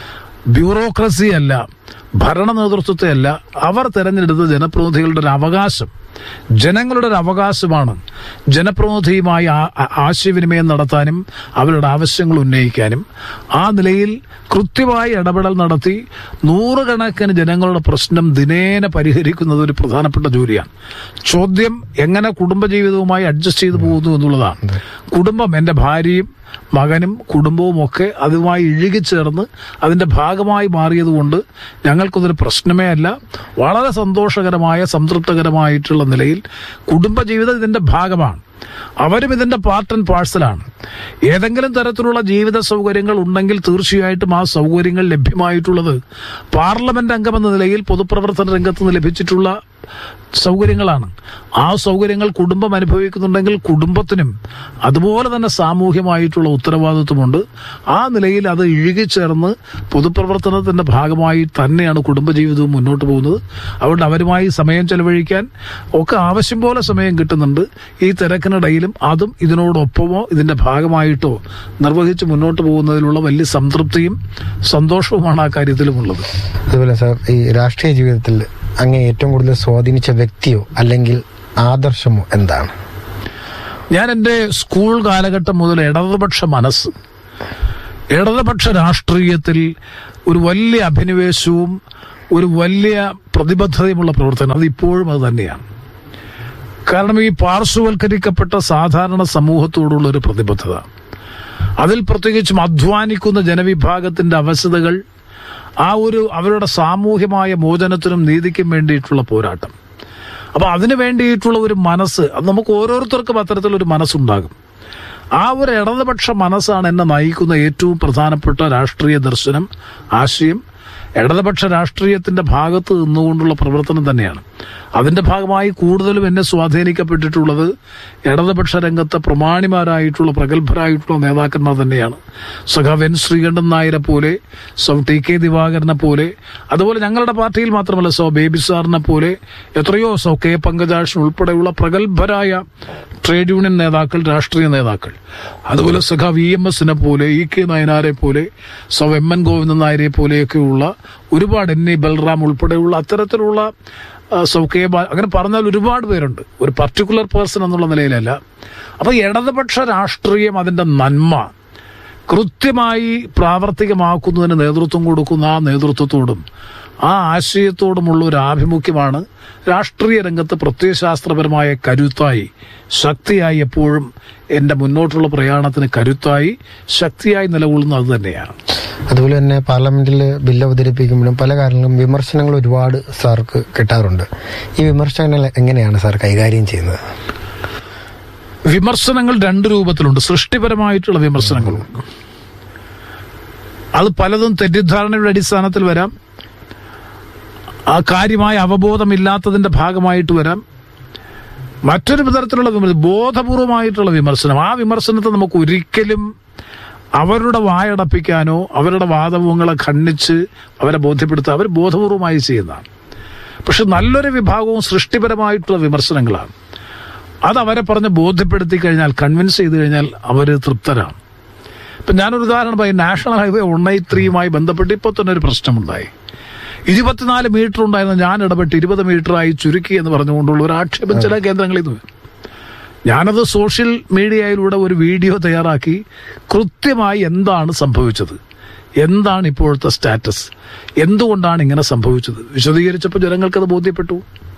ബ്യൂറോക്രസി അല്ല ഭരണ നേതൃത്വത്തെ അല്ല അവർ തെരഞ്ഞെടുത്ത ജനപ്രതിനിധികളുടെ ഒരു അവകാശം ജനങ്ങളുടെ ഒരു അവകാശമാണ് ജനപ്രതിനിധിയുമായി ആ- ആ- ആശയവിനിമയം നടത്താനും അവരുടെ ആവശ്യങ്ങൾ ഉന്നയിക്കാനും ആ നിലയിൽ കൃത്യമായി ഇടപെടൽ നടത്തി നൂറുകണക്കിന് ജനങ്ങളുടെ പ്രശ്നം ദിനേന പരിഹരിക്കുന്നത് ഒരു പ്രധാനപ്പെട്ട ജോലിയാണ് ചോദ്യം എങ്ങനെ കുടുംബജീവിതവുമായി അഡ്ജസ്റ്റ് ചെയ്തു പോകുന്നു എന്നുള്ളതാണ് കുടുംബം എൻ്റെ ഭാര്യയും മകനും കുടുംബവും ഒക്കെ അതുമായി ഇഴുകിച്ചേർന്ന് അതിൻ്റെ ഭാഗമായി മാറിയതുകൊണ്ട് ഞങ്ങൾക്കതൊരു പ്രശ്നമേ അല്ല വളരെ സന്തോഷകരമായ സംതൃപ്തകരമായിട്ടുള്ള നിലയിൽ കുടുംബജീവിതം ഇതിൻ്റെ ഭാഗമാണ് അവരും ഇതിന്റെ പാർട്ട് ആൻഡ് പാഴ്സലാണ് ഏതെങ്കിലും തരത്തിലുള്ള ജീവിത സൗകര്യങ്ങൾ ഉണ്ടെങ്കിൽ തീർച്ചയായിട്ടും ആ സൗകര്യങ്ങൾ ലഭ്യമായിട്ടുള്ളത് പാർലമെന്റ് അംഗമെന്ന നിലയിൽ പൊതുപ്രവർത്തന രംഗത്ത് നിന്ന് ലഭിച്ചിട്ടുള്ള സൗകര്യങ്ങളാണ് ആ സൗകര്യങ്ങൾ കുടുംബം അനുഭവിക്കുന്നുണ്ടെങ്കിൽ കുടുംബത്തിനും അതുപോലെ തന്നെ സാമൂഹ്യമായിട്ടുള്ള ഉത്തരവാദിത്വമുണ്ട് ആ നിലയിൽ അത് ഇഴുകിച്ചേർന്ന് പൊതുപ്രവർത്തനത്തിന്റെ ഭാഗമായി തന്നെയാണ് കുടുംബജീവിതവും മുന്നോട്ട് പോകുന്നത് അതുകൊണ്ട് അവരുമായി സമയം ചെലവഴിക്കാൻ ഒക്കെ ആവശ്യം പോലെ സമയം കിട്ടുന്നുണ്ട് ഈ തിരക്കിനിടയിലും അതും ഇതിനോടൊപ്പമോ ഇതിന്റെ ഭാഗമായിട്ടോ നിർവഹിച്ച് മുന്നോട്ട് പോകുന്നതിലുള്ള വലിയ സംതൃപ്തിയും സന്തോഷവുമാണ് ആ കാര്യത്തിലുമുള്ളത് അതുപോലെ സാർ ഈ രാഷ്ട്രീയ ജീവിതത്തിൽ അങ്ങേ ഏറ്റവും കൂടുതൽ സ്വാധീനിച്ച വ്യക്തിയോ അല്ലെങ്കിൽ ആദർശമോ എന്താണ് ഞാൻ എൻ്റെ സ്കൂൾ കാലഘട്ടം മുതൽ ഇടതുപക്ഷ മനസ്സ് ഇടതുപക്ഷ രാഷ്ട്രീയത്തിൽ ഒരു വലിയ അഭിനിവേശവും ഒരു വലിയ പ്രതിബദ്ധതയുമുള്ള പ്രവർത്തനം അത് ഇപ്പോഴും അത് തന്നെയാണ് കാരണം ഈ പാർശ്വവൽക്കരിക്കപ്പെട്ട സാധാരണ സമൂഹത്തോടുള്ള ഒരു പ്രതിബദ്ധത അതിൽ പ്രത്യേകിച്ചും അധ്വാനിക്കുന്ന ജനവിഭാഗത്തിന്റെ അവശതകൾ ആ ഒരു അവരുടെ സാമൂഹ്യമായ മോചനത്തിനും നീതിക്കും വേണ്ടിയിട്ടുള്ള പോരാട്ടം അപ്പൊ അതിനു വേണ്ടിയിട്ടുള്ള ഒരു മനസ്സ് അത് നമുക്ക് ഓരോരുത്തർക്കും അത്തരത്തിലൊരു മനസ്സുണ്ടാകും ആ ഒരു ഇടതുപക്ഷ മനസ്സാണ് എന്നെ നയിക്കുന്ന ഏറ്റവും പ്രധാനപ്പെട്ട രാഷ്ട്രീയ ദർശനം ആശയം ഇടതുപക്ഷ രാഷ്ട്രീയത്തിന്റെ ഭാഗത്ത് നിന്നുകൊണ്ടുള്ള പ്രവർത്തനം തന്നെയാണ് അതിന്റെ ഭാഗമായി കൂടുതലും എന്നെ സ്വാധീനിക്കപ്പെട്ടിട്ടുള്ളത് ഇടതുപക്ഷ രംഗത്തെ പ്രമാണിമാരായിട്ടുള്ള പ്രഗത്ഭരായിട്ടുള്ള നേതാക്കന്മാർ തന്നെയാണ് സഖാവ് എൻ ശ്രീകണ്ഠൻ നായരെ പോലെ സൗ ടി കെ ദിവാകരനെ പോലെ അതുപോലെ ഞങ്ങളുടെ പാർട്ടിയിൽ മാത്രമല്ല സോ ബേബി സാറിനെ പോലെ എത്രയോ സോ കെ പങ്കജാക്ഷൻ ഉൾപ്പെടെയുള്ള പ്രഗത്ഭരായ ട്രേഡ് യൂണിയൻ നേതാക്കൾ രാഷ്ട്രീയ നേതാക്കൾ അതുപോലെ സഖാവ് ഇ എം എസിനെ പോലെ ഇ കെ നയനാരെ പോലെ സോ എം എൻ ഗോവിന്ദൻ നായരെ പോലെയൊക്കെയുള്ള ഒരുപാട് എൻ ഇ ബൽറാം ഉൾപ്പെടെയുള്ള അത്തരത്തിലുള്ള ആ, സോ കെ ബാ- അങ്ങനെ പറഞ്ഞാൽ ഒരുപാട് പേരുണ്ട് ഒരു പർട്ടിക്കുലർ പേഴ്സൺ എന്നുള്ള നിലയിലല്ല അപ്പൊ ഇടതുപക്ഷ രാഷ്ട്രീയം അതിന്റെ നന്മ കൃത്യമായി പ്രാവർത്തികമാക്കുന്നതിന് നേതൃത്വം കൊടുക്കുന്ന ആ നേതൃത്വത്തോടും ആ ആശയത്തോടുമുള്ള ഒരു ആഭിമുഖ്യമാണ് രാഷ്ട്രീയ രംഗത്ത് പ്രത്യയശാസ്ത്രപരമായ കരുത്തായി ശക്തിയായി എപ്പോഴും എന്റെ മുന്നോട്ടുള്ള പ്രയാണത്തിന് കരുത്തായി ശക്തിയായി നിലകൊള്ളുന്നത് അത് തന്നെയാണ് അതുപോലെ തന്നെ പാർലമെന്റിൽ ബില്ല് അവതരിപ്പിക്കുമ്പോഴും പല കാര്യങ്ങളും വിമർശനങ്ങൾ ഒരുപാട് സാർക്ക് കിട്ടാറുണ്ട് ഈ വിമർശനങ്ങൾ എങ്ങനെയാണ് സാർ കൈകാര്യം ചെയ്യുന്നത് വിമർശനങ്ങൾ രണ്ട് രൂപത്തിലുണ്ട് സൃഷ്ടിപരമായിട്ടുള്ള വിമർശനങ്ങളുണ്ട് അത് പലതും തെറ്റിദ്ധാരണയുടെ അടിസ്ഥാനത്തിൽ വരാം ആ കാര്യമായ അവബോധമില്ലാത്തതിന്റെ ഭാഗമായിട്ട് വരാം മറ്റൊരു തരത്തിലുള്ള വിമർശനം ബോധപൂർവമായിട്ടുള്ള വിമർശനം ആ വിമർശനത്തെ നമുക്ക് ഒരിക്കലും അവരുടെ വായടപ്പിക്കാനോ അവരുടെ വാദവങ്ങളെ ഖണ്ഡിച്ച് അവരെ ബോധ്യപ്പെടുത്തുക അവർ ബോധപൂർവമായി ചെയ്യുന്നതാണ് പക്ഷെ നല്ലൊരു വിഭാഗവും സൃഷ്ടിപരമായിട്ടുള്ള വിമർശനങ്ങളാണ് അത് അവരെ പറഞ്ഞ് ബോധ്യപ്പെടുത്തി കഴിഞ്ഞാൽ കൺവിൻസ് ചെയ്ത് കഴിഞ്ഞാൽ അവർ തൃപ്തരാണ് ഇപ്പം ഞാനൊരു ഉദാഹരണം പറയും നാഷണൽ ഹൈവേ വൺ എയ്റ്റ് ത്രീയുമായി ബന്ധപ്പെട്ട് ഇപ്പോൾ തന്നെ ഒരു പ്രശ്നമുണ്ടായി ഇരുപത്തിനാല് മീറ്റർ ഉണ്ടായിരുന്ന ഞാൻ ഇടപെട്ട് ഇരുപത് മീറ്ററായി ചുരുക്കി എന്ന് പറഞ്ഞുകൊണ്ടുള്ള ഒരു ആക്ഷേപം ചില കേന്ദ്രങ്ങളിൽ നിന്ന് വരും. ഞാനത് സോഷ്യൽ മീഡിയയിലൂടെ ഒരു വീഡിയോ തയ്യാറാക്കി കൃത്യമായി എന്താണ് സംഭവിച്ചത് എന്താണ് ഇപ്പോഴത്തെ സ്റ്റാറ്റസ് എന്തുകൊണ്ടാണ് ഇങ്ങനെ സംഭവിച്ചത് വിശദീകരിച്ചപ്പോൾ ജനങ്ങൾക്കത് ബോധ്യപ്പെട്ടു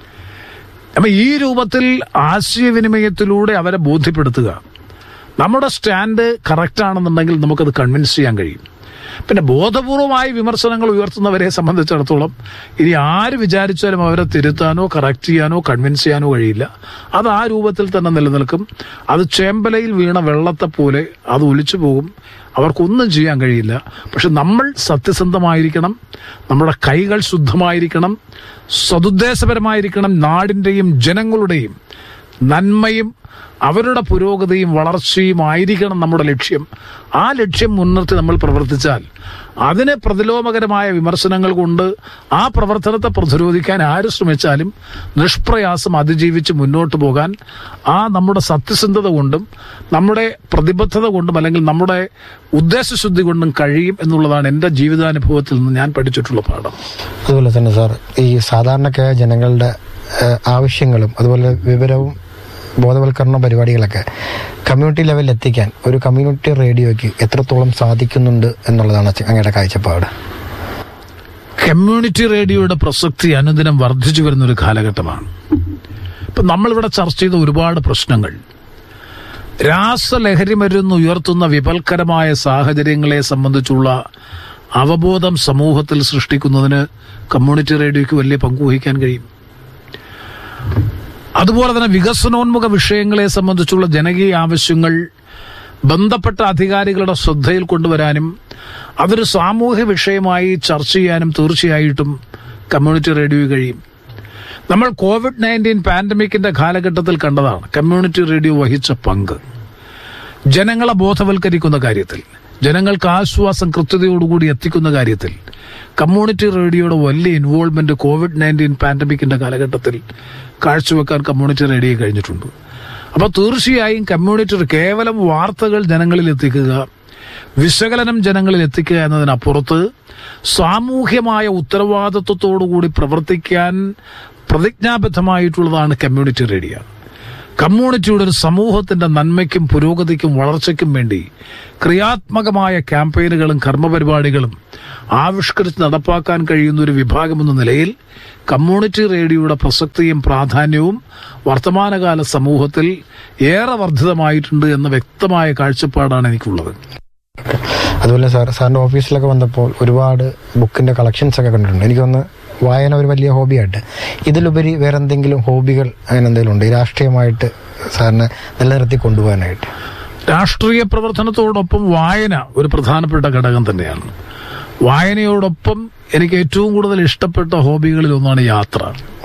അപ്പൊ ഈ രൂപത്തിൽ ആശയവിനിമയത്തിലൂടെ അവരെ ബോധ്യപ്പെടുത്തുക നമ്മുടെ സ്റ്റാൻഡ് കറക്റ്റ് ആണെന്നുണ്ടെങ്കിൽ നമുക്കത് കൺവിൻസ് ചെയ്യാൻ കഴിയും പിന്നെ ബോധപൂർവമായ വിമർശനങ്ങൾ ഉയർത്തുന്നവരെ സംബന്ധിച്ചിടത്തോളം ഇനി ആര് വിചാരിച്ചാലും അവരെ തിരുത്താനോ കറക്റ്റ് ചെയ്യാനോ കൺവിൻസ് ചെയ്യാനോ കഴിയില്ല അത് ആ രൂപത്തിൽ തന്നെ നിലനിൽക്കും അത് ചേമ്പലയിൽ വീണ വെള്ളത്തെ പോലെ അത് ഒലിച്ചു പോകും അവർക്കൊന്നും ചെയ്യാൻ കഴിയില്ല പക്ഷെ നമ്മൾ സത്യസന്ധമായിരിക്കണം നമ്മുടെ കൈകൾ ശുദ്ധമായിരിക്കണം സതുദ്ദേശപരമായിരിക്കണം നാടിന്റെയും ജനങ്ങളുടെയും നന്മയും അവരുടെ പുരോഗതിയും വളർച്ചയും ആയിരിക്കണം നമ്മുടെ ലക്ഷ്യം ആ ലക്ഷ്യം മുൻനിർത്തി നമ്മൾ പ്രവർത്തിച്ചാൽ അതിനെ പ്രതിലോമകരമായ വിമർശനങ്ങൾ കൊണ്ട് ആ പ്രവർത്തനത്തെ പ്രതിരോധിക്കാൻ ആര് ശ്രമിച്ചാലും നിഷ്പ്രയാസം അതിജീവിച്ച് മുന്നോട്ട് പോകാൻ ആ നമ്മുടെ സത്യസന്ധത കൊണ്ടും നമ്മുടെ പ്രതിബദ്ധത കൊണ്ടും അല്ലെങ്കിൽ നമ്മുടെ ഉദ്ദേശശുദ്ധി കൊണ്ടും കഴിയും എന്നുള്ളതാണ് എൻ്റെ ജീവിതാനുഭവത്തിൽ നിന്ന് ഞാൻ പഠിച്ചിട്ടുള്ള പാഠം അതുപോലെ തന്നെ സാർ ഈ സാധാരണക്കായ ജനങ്ങളുടെ ഏഹ്, ആവശ്യങ്ങളും അതുപോലെ വിവരവും ബോധവൽക്കരണ പരിപാടികളൊക്കെ കമ്മ്യൂണിറ്റി ലെവലിൽ എത്തിക്കാൻ ഒരു കമ്മ്യൂണിറ്റി റേഡിയോയ്ക്ക് എത്രത്തോളം സാധിക്കുന്നുണ്ട് എന്നുള്ളതാണ് ച- അങ്ങയുടെ കാഴ്ചപ്പാട് കമ്മ്യൂണിറ്റി റേഡിയോയുടെ പ്രസക്തി അനുദിനം വർദ്ധിച്ചു വരുന്ന ഒരു കാലഘട്ടമാണ് ഇപ്പൊ നമ്മളിവിടെ ചർച്ച ചെയ്ത ഒരുപാട് പ്രശ്നങ്ങൾ രാസലഹരി മരുന്ന് ഉയർത്തുന്ന വിപൽക്കരമായ സാഹചര്യങ്ങളെ സംബന്ധിച്ചുള്ള അവബോധം സമൂഹത്തിൽ സൃഷ്ടിക്കുന്നതിന് കമ്മ്യൂണിറ്റി റേഡിയോയ്ക്ക് വലിയ പങ്ക് വഹിക്കാൻ കഴിയും അതുപോലെ തന്നെ വികസനോന്മുഖ വിഷയങ്ങളെ സംബന്ധിച്ചുള്ള ജനകീയ ആവശ്യങ്ങൾ ബന്ധപ്പെട്ട അധികാരികളുടെ ശ്രദ്ധയിൽ കൊണ്ടുവരാനും അതൊരു സാമൂഹ്യ വിഷയമായി ചർച്ച ചെയ്യാനും തീർച്ചയായിട്ടും കമ്മ്യൂണിറ്റി റേഡിയോ കഴിയും നമ്മൾ കോവിഡ് നയൻറ്റീൻ പാൻഡമിക്കിന്റെ കാലഘട്ടത്തിൽ കണ്ടതാണ് കമ്മ്യൂണിറ്റി റേഡിയോ വഹിച്ച പങ്ക് ജനങ്ങളെ ബോധവൽക്കരിക്കുന്ന കാര്യത്തിൽ ജനങ്ങൾക്ക് ആശ്വാസം കൃത്യതയോടുകൂടി എത്തിക്കുന്ന കാര്യത്തിൽ കമ്മ്യൂണിറ്റി റേഡിയോയുടെ വലിയ ഇൻവോൾവ്മെന്റ് കോവിഡ് നയൻറ്റീൻ പാൻഡമിക്കിന്റെ കാലഘട്ടത്തിൽ കാഴ്ചവെക്കാൻ കമ്മ്യൂണിറ്റി റേഡിയോ കഴിഞ്ഞിട്ടുണ്ട് അപ്പോൾ തീർച്ചയായും കമ്മ്യൂണിറ്റി കേവലം വാർത്തകൾ ജനങ്ങളിൽ എത്തിക്കുക വിശകലനം ജനങ്ങളിൽ എത്തിക്കുക എന്നതിനപ്പുറത്ത് സാമൂഹ്യമായ ഉത്തരവാദിത്വത്തോടുകൂടി പ്രവർത്തിക്കാൻ പ്രതിജ്ഞാബദ്ധമായിട്ടുള്ളതാണ് കമ്മ്യൂണിറ്റി റേഡിയോ കമ്മ്യൂണിറ്റിയുടെ ഒരു സമൂഹത്തിന്റെ നന്മയ്ക്കും പുരോഗതിക്കും വളർച്ചയ്ക്കും വേണ്ടി ക്രിയാത്മകമായ ക്യാമ്പയിനുകളും കർമ്മപരിപാടികളും ആവിഷ്കരിച്ച് നടപ്പാക്കാൻ കഴിയുന്ന ഒരു വിഭാഗമെന്ന നിലയിൽ കമ്മ്യൂണിറ്റി റേഡിയോയുടെ പ്രസക്തിയും പ്രാധാന്യവും വർത്തമാനകാല സമൂഹത്തിൽ ഏറെ വർദ്ധിതമായിട്ടുണ്ട് എന്ന വ്യക്തമായ കാഴ്ചപ്പാടാണ് എനിക്കുള്ളത് അതുപോലെ സാർ സാറിന്റെ ഓഫീസിലൊക്കെ വന്നപ്പോൾ ഒരുപാട് ബുക്കിന്റെ കളക്ഷൻസ് ഒക്കെ കണ്ടിട്ടുണ്ട് എനിക്കൊന്ന് വായന ഒരു വലിയ ഹോബിയായിട്ട് ഇതിലുപരി വേറെ എന്തെങ്കിലും ഹോബികൾ അങ്ങനെ എന്തെങ്കിലും ഉണ്ട് ഈ രാഷ്ട്രീയമായിട്ട് സാറിനെ നിലനിർത്തി കൊണ്ടുപോകാനായിട്ട് രാഷ്ട്രീയ പ്രവർത്തനത്തോടൊപ്പം വായന ഒരു പ്രധാനപ്പെട്ട ഘടകം തന്നെയാണ് വായനയോടൊപ്പം എനിക്ക് ഏറ്റവും കൂടുതൽ ഇഷ്ടപ്പെട്ട ഹോബികളിൽ ഒന്നാണ് യാത്ര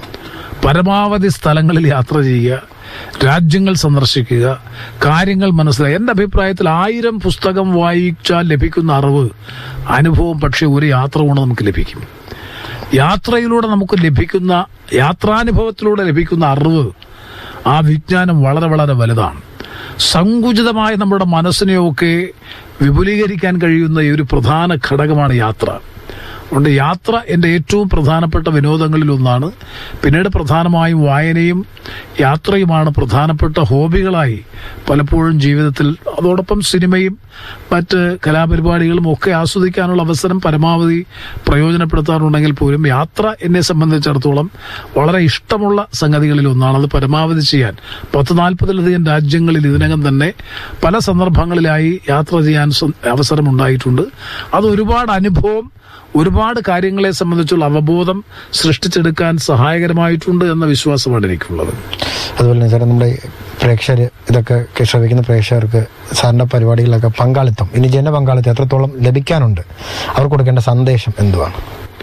പരമാവധി സ്ഥലങ്ങളിൽ യാത്ര ചെയ്യുക രാജ്യങ്ങൾ സന്ദർശിക്കുക കാര്യങ്ങൾ മനസ്സിലാക്കുക എന്റെ അഭിപ്രായത്തിൽ ആയിരം പുസ്തകം വായിച്ചാൽ ലഭിക്കുന്ന അറിവ് അനുഭവം പക്ഷേ ഒരു യാത്ര കൊണ്ട് നമുക്ക് ലഭിക്കും യാത്രയിലൂടെ നമുക്ക് ലഭിക്കുന്ന യാത്രാനുഭവത്തിലൂടെ ലഭിക്കുന്ന അറിവ് ആ വിജ്ഞാനം വളരെ വളരെ വലുതാണ് സങ്കുചിതമായ നമ്മുടെ മനസ്സിനെയൊക്കെ വിപുലീകരിക്കാൻ കഴിയുന്ന ഈ ഒരു പ്രധാന ഘടകമാണ് യാത്ര അതുകൊണ്ട് യാത്ര എൻ്റെ ഏറ്റവും പ്രധാനപ്പെട്ട വിനോദങ്ങളിൽ ഒന്നാണ് പിന്നീട് പ്രധാനമായും വായനയും യാത്രയുമാണ് പ്രധാനപ്പെട്ട ഹോബികളായി പലപ്പോഴും ജീവിതത്തിൽ അതോടൊപ്പം സിനിമയും മറ്റ് കലാപരിപാടികളും ഒക്കെ ആസ്വദിക്കാനുള്ള അവസരം പരമാവധി പ്രയോജനപ്പെടുത്താറുണ്ടെങ്കിൽ പോലും യാത്ര എന്നെ സംബന്ധിച്ചിടത്തോളം വളരെ ഇഷ്ടമുള്ള സംഗതികളിൽ ഒന്നാണ് അത് പരമാവധി ചെയ്യാൻ പത്ത് നാൽപ്പതിലധികം രാജ്യങ്ങളിൽ ഇതിനകം തന്നെ പല സന്ദർഭങ്ങളിലായി യാത്ര ചെയ്യാൻ സ- അവസരമുണ്ടായിട്ടുണ്ട് അത് ഒരുപാട് അനുഭവം ഒരുപാട് കാര്യങ്ങളെ സംബന്ധിച്ചുള്ള അവബോധം സൃഷ്ടിച്ചെടുക്കാൻ സഹായകരമായിട്ടുണ്ട് എന്ന വിശ്വാസമാണ് എനിക്കുള്ളത് അതുപോലെ തന്നെ സാർ നമ്മുടെ പ്രേക്ഷകർ ഇതൊക്കെ ശ്രമിക്കുന്ന പ്രേക്ഷകർക്ക് സാറിന്റെ പരിപാടികളിലൊക്കെ പങ്കാളിത്തം ഇനി ജനപങ്കാളിത്തം എത്രത്തോളം ലഭിക്കാനുണ്ട് അവർക്ക് കൊടുക്കേണ്ട സന്ദേശം എന്തുവാണ്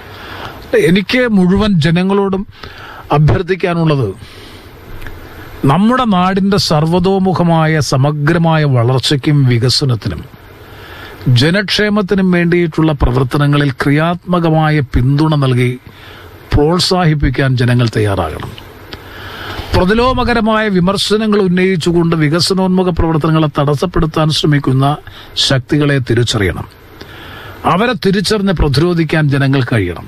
എനിക്ക് മുഴുവൻ ജനങ്ങളോടും അഭ്യർത്ഥിക്കാനുള്ളത് നമ്മുടെ നാടിന്റെ സർവതോമുഖമായ സമഗ്രമായ വളർച്ചയ്ക്കും വികസനത്തിനും ജനക്ഷേമത്തിനും വേണ്ടിയിട്ടുള്ള പ്രവർത്തനങ്ങളിൽ ക്രിയാത്മകമായ പിന്തുണ നൽകി പ്രോത്സാഹിപ്പിക്കാൻ ജനങ്ങൾ തയ്യാറാകണം പ്രതിലോമകരമായ വിമർശനങ്ങൾ ഉന്നയിച്ചുകൊണ്ട് വികസനോന്മുഖ പ്രവർത്തനങ്ങളെ തടസ്സപ്പെടുത്താൻ ശ്രമിക്കുന്ന ശക്തികളെ തിരിച്ചറിയണം അവരെ തിരിച്ചറിഞ്ഞ് പ്രതിരോധിക്കാൻ ജനങ്ങൾ കഴിയണം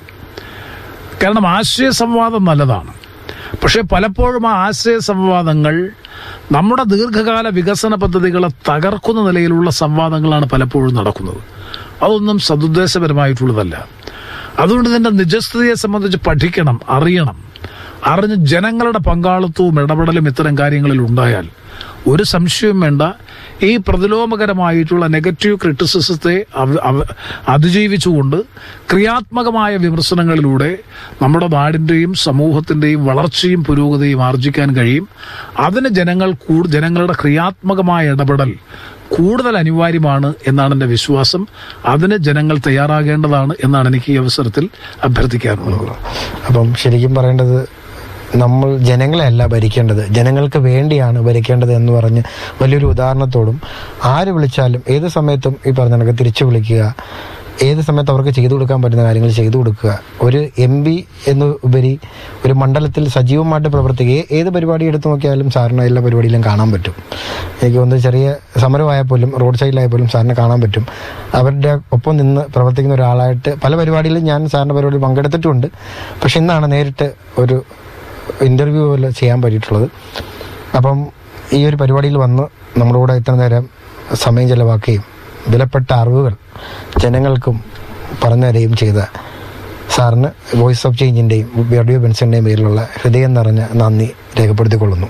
കാരണം ആശയ സംവാദം നല്ലതാണ് പക്ഷെ പലപ്പോഴും ആ ആശയ സംവാദങ്ങൾ നമ്മുടെ ദീർഘകാല വികസന പദ്ധതികളെ തകർക്കുന്ന നിലയിലുള്ള സംവാദങ്ങളാണ് പലപ്പോഴും നടക്കുന്നത് അതൊന്നും സതുദ്ദേശപരമായിട്ടുള്ളതല്ല അതുകൊണ്ട് ഇതിന്റെ നിജസ്ഥിതിയെ സംബന്ധിച്ച് പഠിക്കണം അറിയണം അറിഞ്ഞ് ജനങ്ങളുടെ പങ്കാളിത്തവും ഇടപെടലും ഇത്തരം കാര്യങ്ങളിൽ ഉണ്ടായാൽ ഒരു സംശയവും വേണ്ട ഈ പ്രതിലോമകരമായിട്ടുള്ള നെഗറ്റീവ് ക്രിറ്റിസിസത്തെ അവ- അവ- അതിജീവിച്ചുകൊണ്ട് ക്രിയാത്മകമായ വിമർശനങ്ങളിലൂടെ നമ്മുടെ നാടിന്റെയും സമൂഹത്തിന്റെയും വളർച്ചയും പുരോഗതിയും ആർജിക്കാൻ കഴിയും അതിന് ജനങ്ങൾ കൂടു ജനങ്ങളുടെ ക്രിയാത്മകമായ ഇടപെടൽ കൂടുതൽ അനിവാര്യമാണ് എന്നാണ് എൻ്റെ വിശ്വാസം അതിന് ജനങ്ങൾ തയ്യാറാകേണ്ടതാണ് എന്നാണ് എനിക്ക് ഈ അവസരത്തിൽ അഭ്യർത്ഥിക്കാനുള്ളത് അപ്പം ശരിക്കും പറയേണ്ടത് നമ്മൾ ജനങ്ങളെയല്ല ഭരിക്കേണ്ടത് ജനങ്ങൾക്ക് വേണ്ടിയാണ് ഭരിക്കേണ്ടത് എന്ന് പറഞ്ഞ് വലിയൊരു ഉദാഹരണത്തോടും ആര് വിളിച്ചാലും ഏത് സമയത്തും ഈ പറഞ്ഞ കണക്ക് തിരിച്ചു വിളിക്കുക ഏത് സമയത്ത് അവർക്ക് ചെയ്തു കൊടുക്കാൻ പറ്റുന്ന കാര്യങ്ങൾ ചെയ്തു കൊടുക്കുക ഒരു എം പി എന്ന് ഉപരി ഒരു മണ്ഡലത്തിൽ സജീവമായിട്ട് പ്രവർത്തിക്കുക ഏ- ഏത് പരിപാടി എടുത്തു നോക്കിയാലും സാറിന് എല്ലാ പരിപാടിയിലും കാണാൻ പറ്റും എനിക്ക് തോന്നുന്നത് ചെറിയ സമരമായാൽ പോലും റോഡ് സൈഡിലായാൽ പോലും സാറിനെ കാണാൻ പറ്റും അവരുടെ ഒപ്പം നിന്ന് പ്രവർത്തിക്കുന്ന ഒരാളായിട്ട് പല പരിപാടിയിലും ഞാൻ സാറിന്റെ പരിപാടിയിൽ പങ്കെടുത്തിട്ടുണ്ട് പക്ഷെ ഇന്നാണ് നേരിട്ട് ഒരു ഇന്റർവ്യൂ പോലെ ചെയ്യാൻ പറ്റിയിട്ടുള്ളത് അപ്പം ഈ ഒരു പരിപാടിയിൽ വന്ന് നമ്മുടെ കൂടെ ഇത്ര നേരം സമയം ചെലവാക്കുകയും വിലപ്പെട്ട അറിവുകൾ ജനങ്ങൾക്കും പറഞ്ഞു തരികയും ചെയ്ത സാറിന് വോയിസ് ഓഫ് ചേഞ്ചിന്റെയും റേഡിയോ ബെൻസിന്റെയും പേരിലുള്ള ഹൃദയം നിറഞ്ഞ നന്ദി രേഖപ്പെടുത്തിക്കൊള്ളുന്നു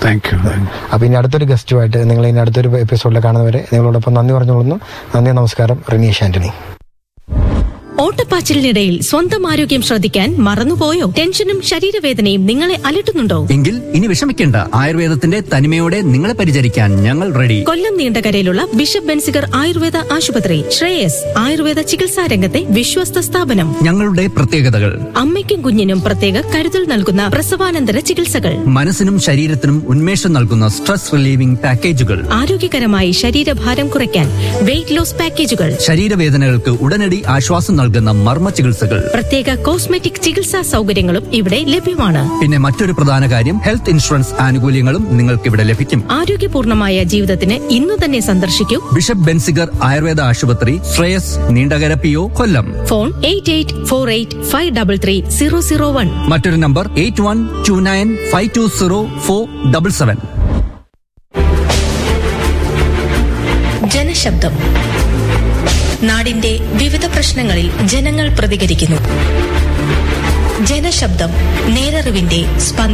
താങ്ക് യു താങ്ക് യു അപ്പൊ ഇനി അടുത്തൊരു ഗസ്റ്റുമായിട്ട് നിങ്ങൾ ഇനി അടുത്തൊരു എപ്പിസോഡിൽ കാണുന്നവരെ നിങ്ങളോടൊപ്പം നന്ദി പറഞ്ഞുകൊള്ളുന്നു നന്ദി നമസ്കാരം റിനീഷ് ആന്റണി ഓട്ടപ്പാച്ചിലിനിടയിൽ സ്വന്തം ആരോഗ്യം ശ്രദ്ധിക്കാൻ മറന്നുപോയോ ടെൻഷനും ശരീരവേദനയും നിങ്ങളെ അലട്ടുന്നുണ്ടോ എങ്കിൽ ഇനി വിഷമിക്കേണ്ട ആയുർവേദത്തിന്റെ തനിമയോടെ നിങ്ങളെ പരിചരിക്കാൻ ഞങ്ങൾ റെഡി കൊല്ലം നീണ്ടകരയിലുള്ള ബിഷപ്പ് ബെൻസിഗർ ആയുർവേദ ആശുപത്രി ശ്രേയസ് ആയുർവേദ ചികിത്സാ രംഗത്തെ വിശ്വസ്ത സ്ഥാപനം ഞങ്ങളുടെ പ്രത്യേകതകൾ അമ്മയ്ക്കും കുഞ്ഞിനും പ്രത്യേക കരുതൽ നൽകുന്ന പ്രസവാനന്തര ചികിത്സകൾ മനസ്സിനും ശരീരത്തിനും ഉന്മേഷം നൽകുന്ന സ്ട്രെസ് റിലീവിംഗ് പാക്കേജുകൾ ആരോഗ്യകരമായി ശരീരഭാരം കുറയ്ക്കാൻ വെയിറ്റ് ലോസ് പാക്കേജുകൾ ശരീരവേദനകൾക്ക് ഉടനടി ആശ്വാസം നൽകുന്ന മർമ്മ ചികിത്സകൾ പ്രത്യേക കോസ്മെറ്റിക് ചികിത്സാ സൗകര്യങ്ങളും ഇവിടെ ലഭ്യമാണ് പിന്നെ മറ്റൊരു പ്രധാന കാര്യം ഹെൽത്ത് ഇൻഷുറൻസ് ആനുകൂല്യങ്ങളും നിങ്ങൾക്ക് ഇവിടെ ലഭിക്കും ആരോഗ്യപൂർണമായ ജീവിതത്തിന് ഇന്നു തന്നെ സന്ദർശിക്കൂ ബിഷപ്പ് ബെൻസിഗർ ആയുർവേദ ആശുപത്രി Shreyas Neendakara P O Kollam phone eight eight four eight five double three zero zero one മറ്റൊരു നമ്പർ eight one two nine five two zero four double seven ജനശബ്ദം നാടിന്റെ വിവിധ പ്രശ്നങ്ങളിൽ ജനങ്ങൾ പ്രതികരിക്കുന്നു ജനശബ്ദം നേരറിവിന്റെ സ്പന്ദനം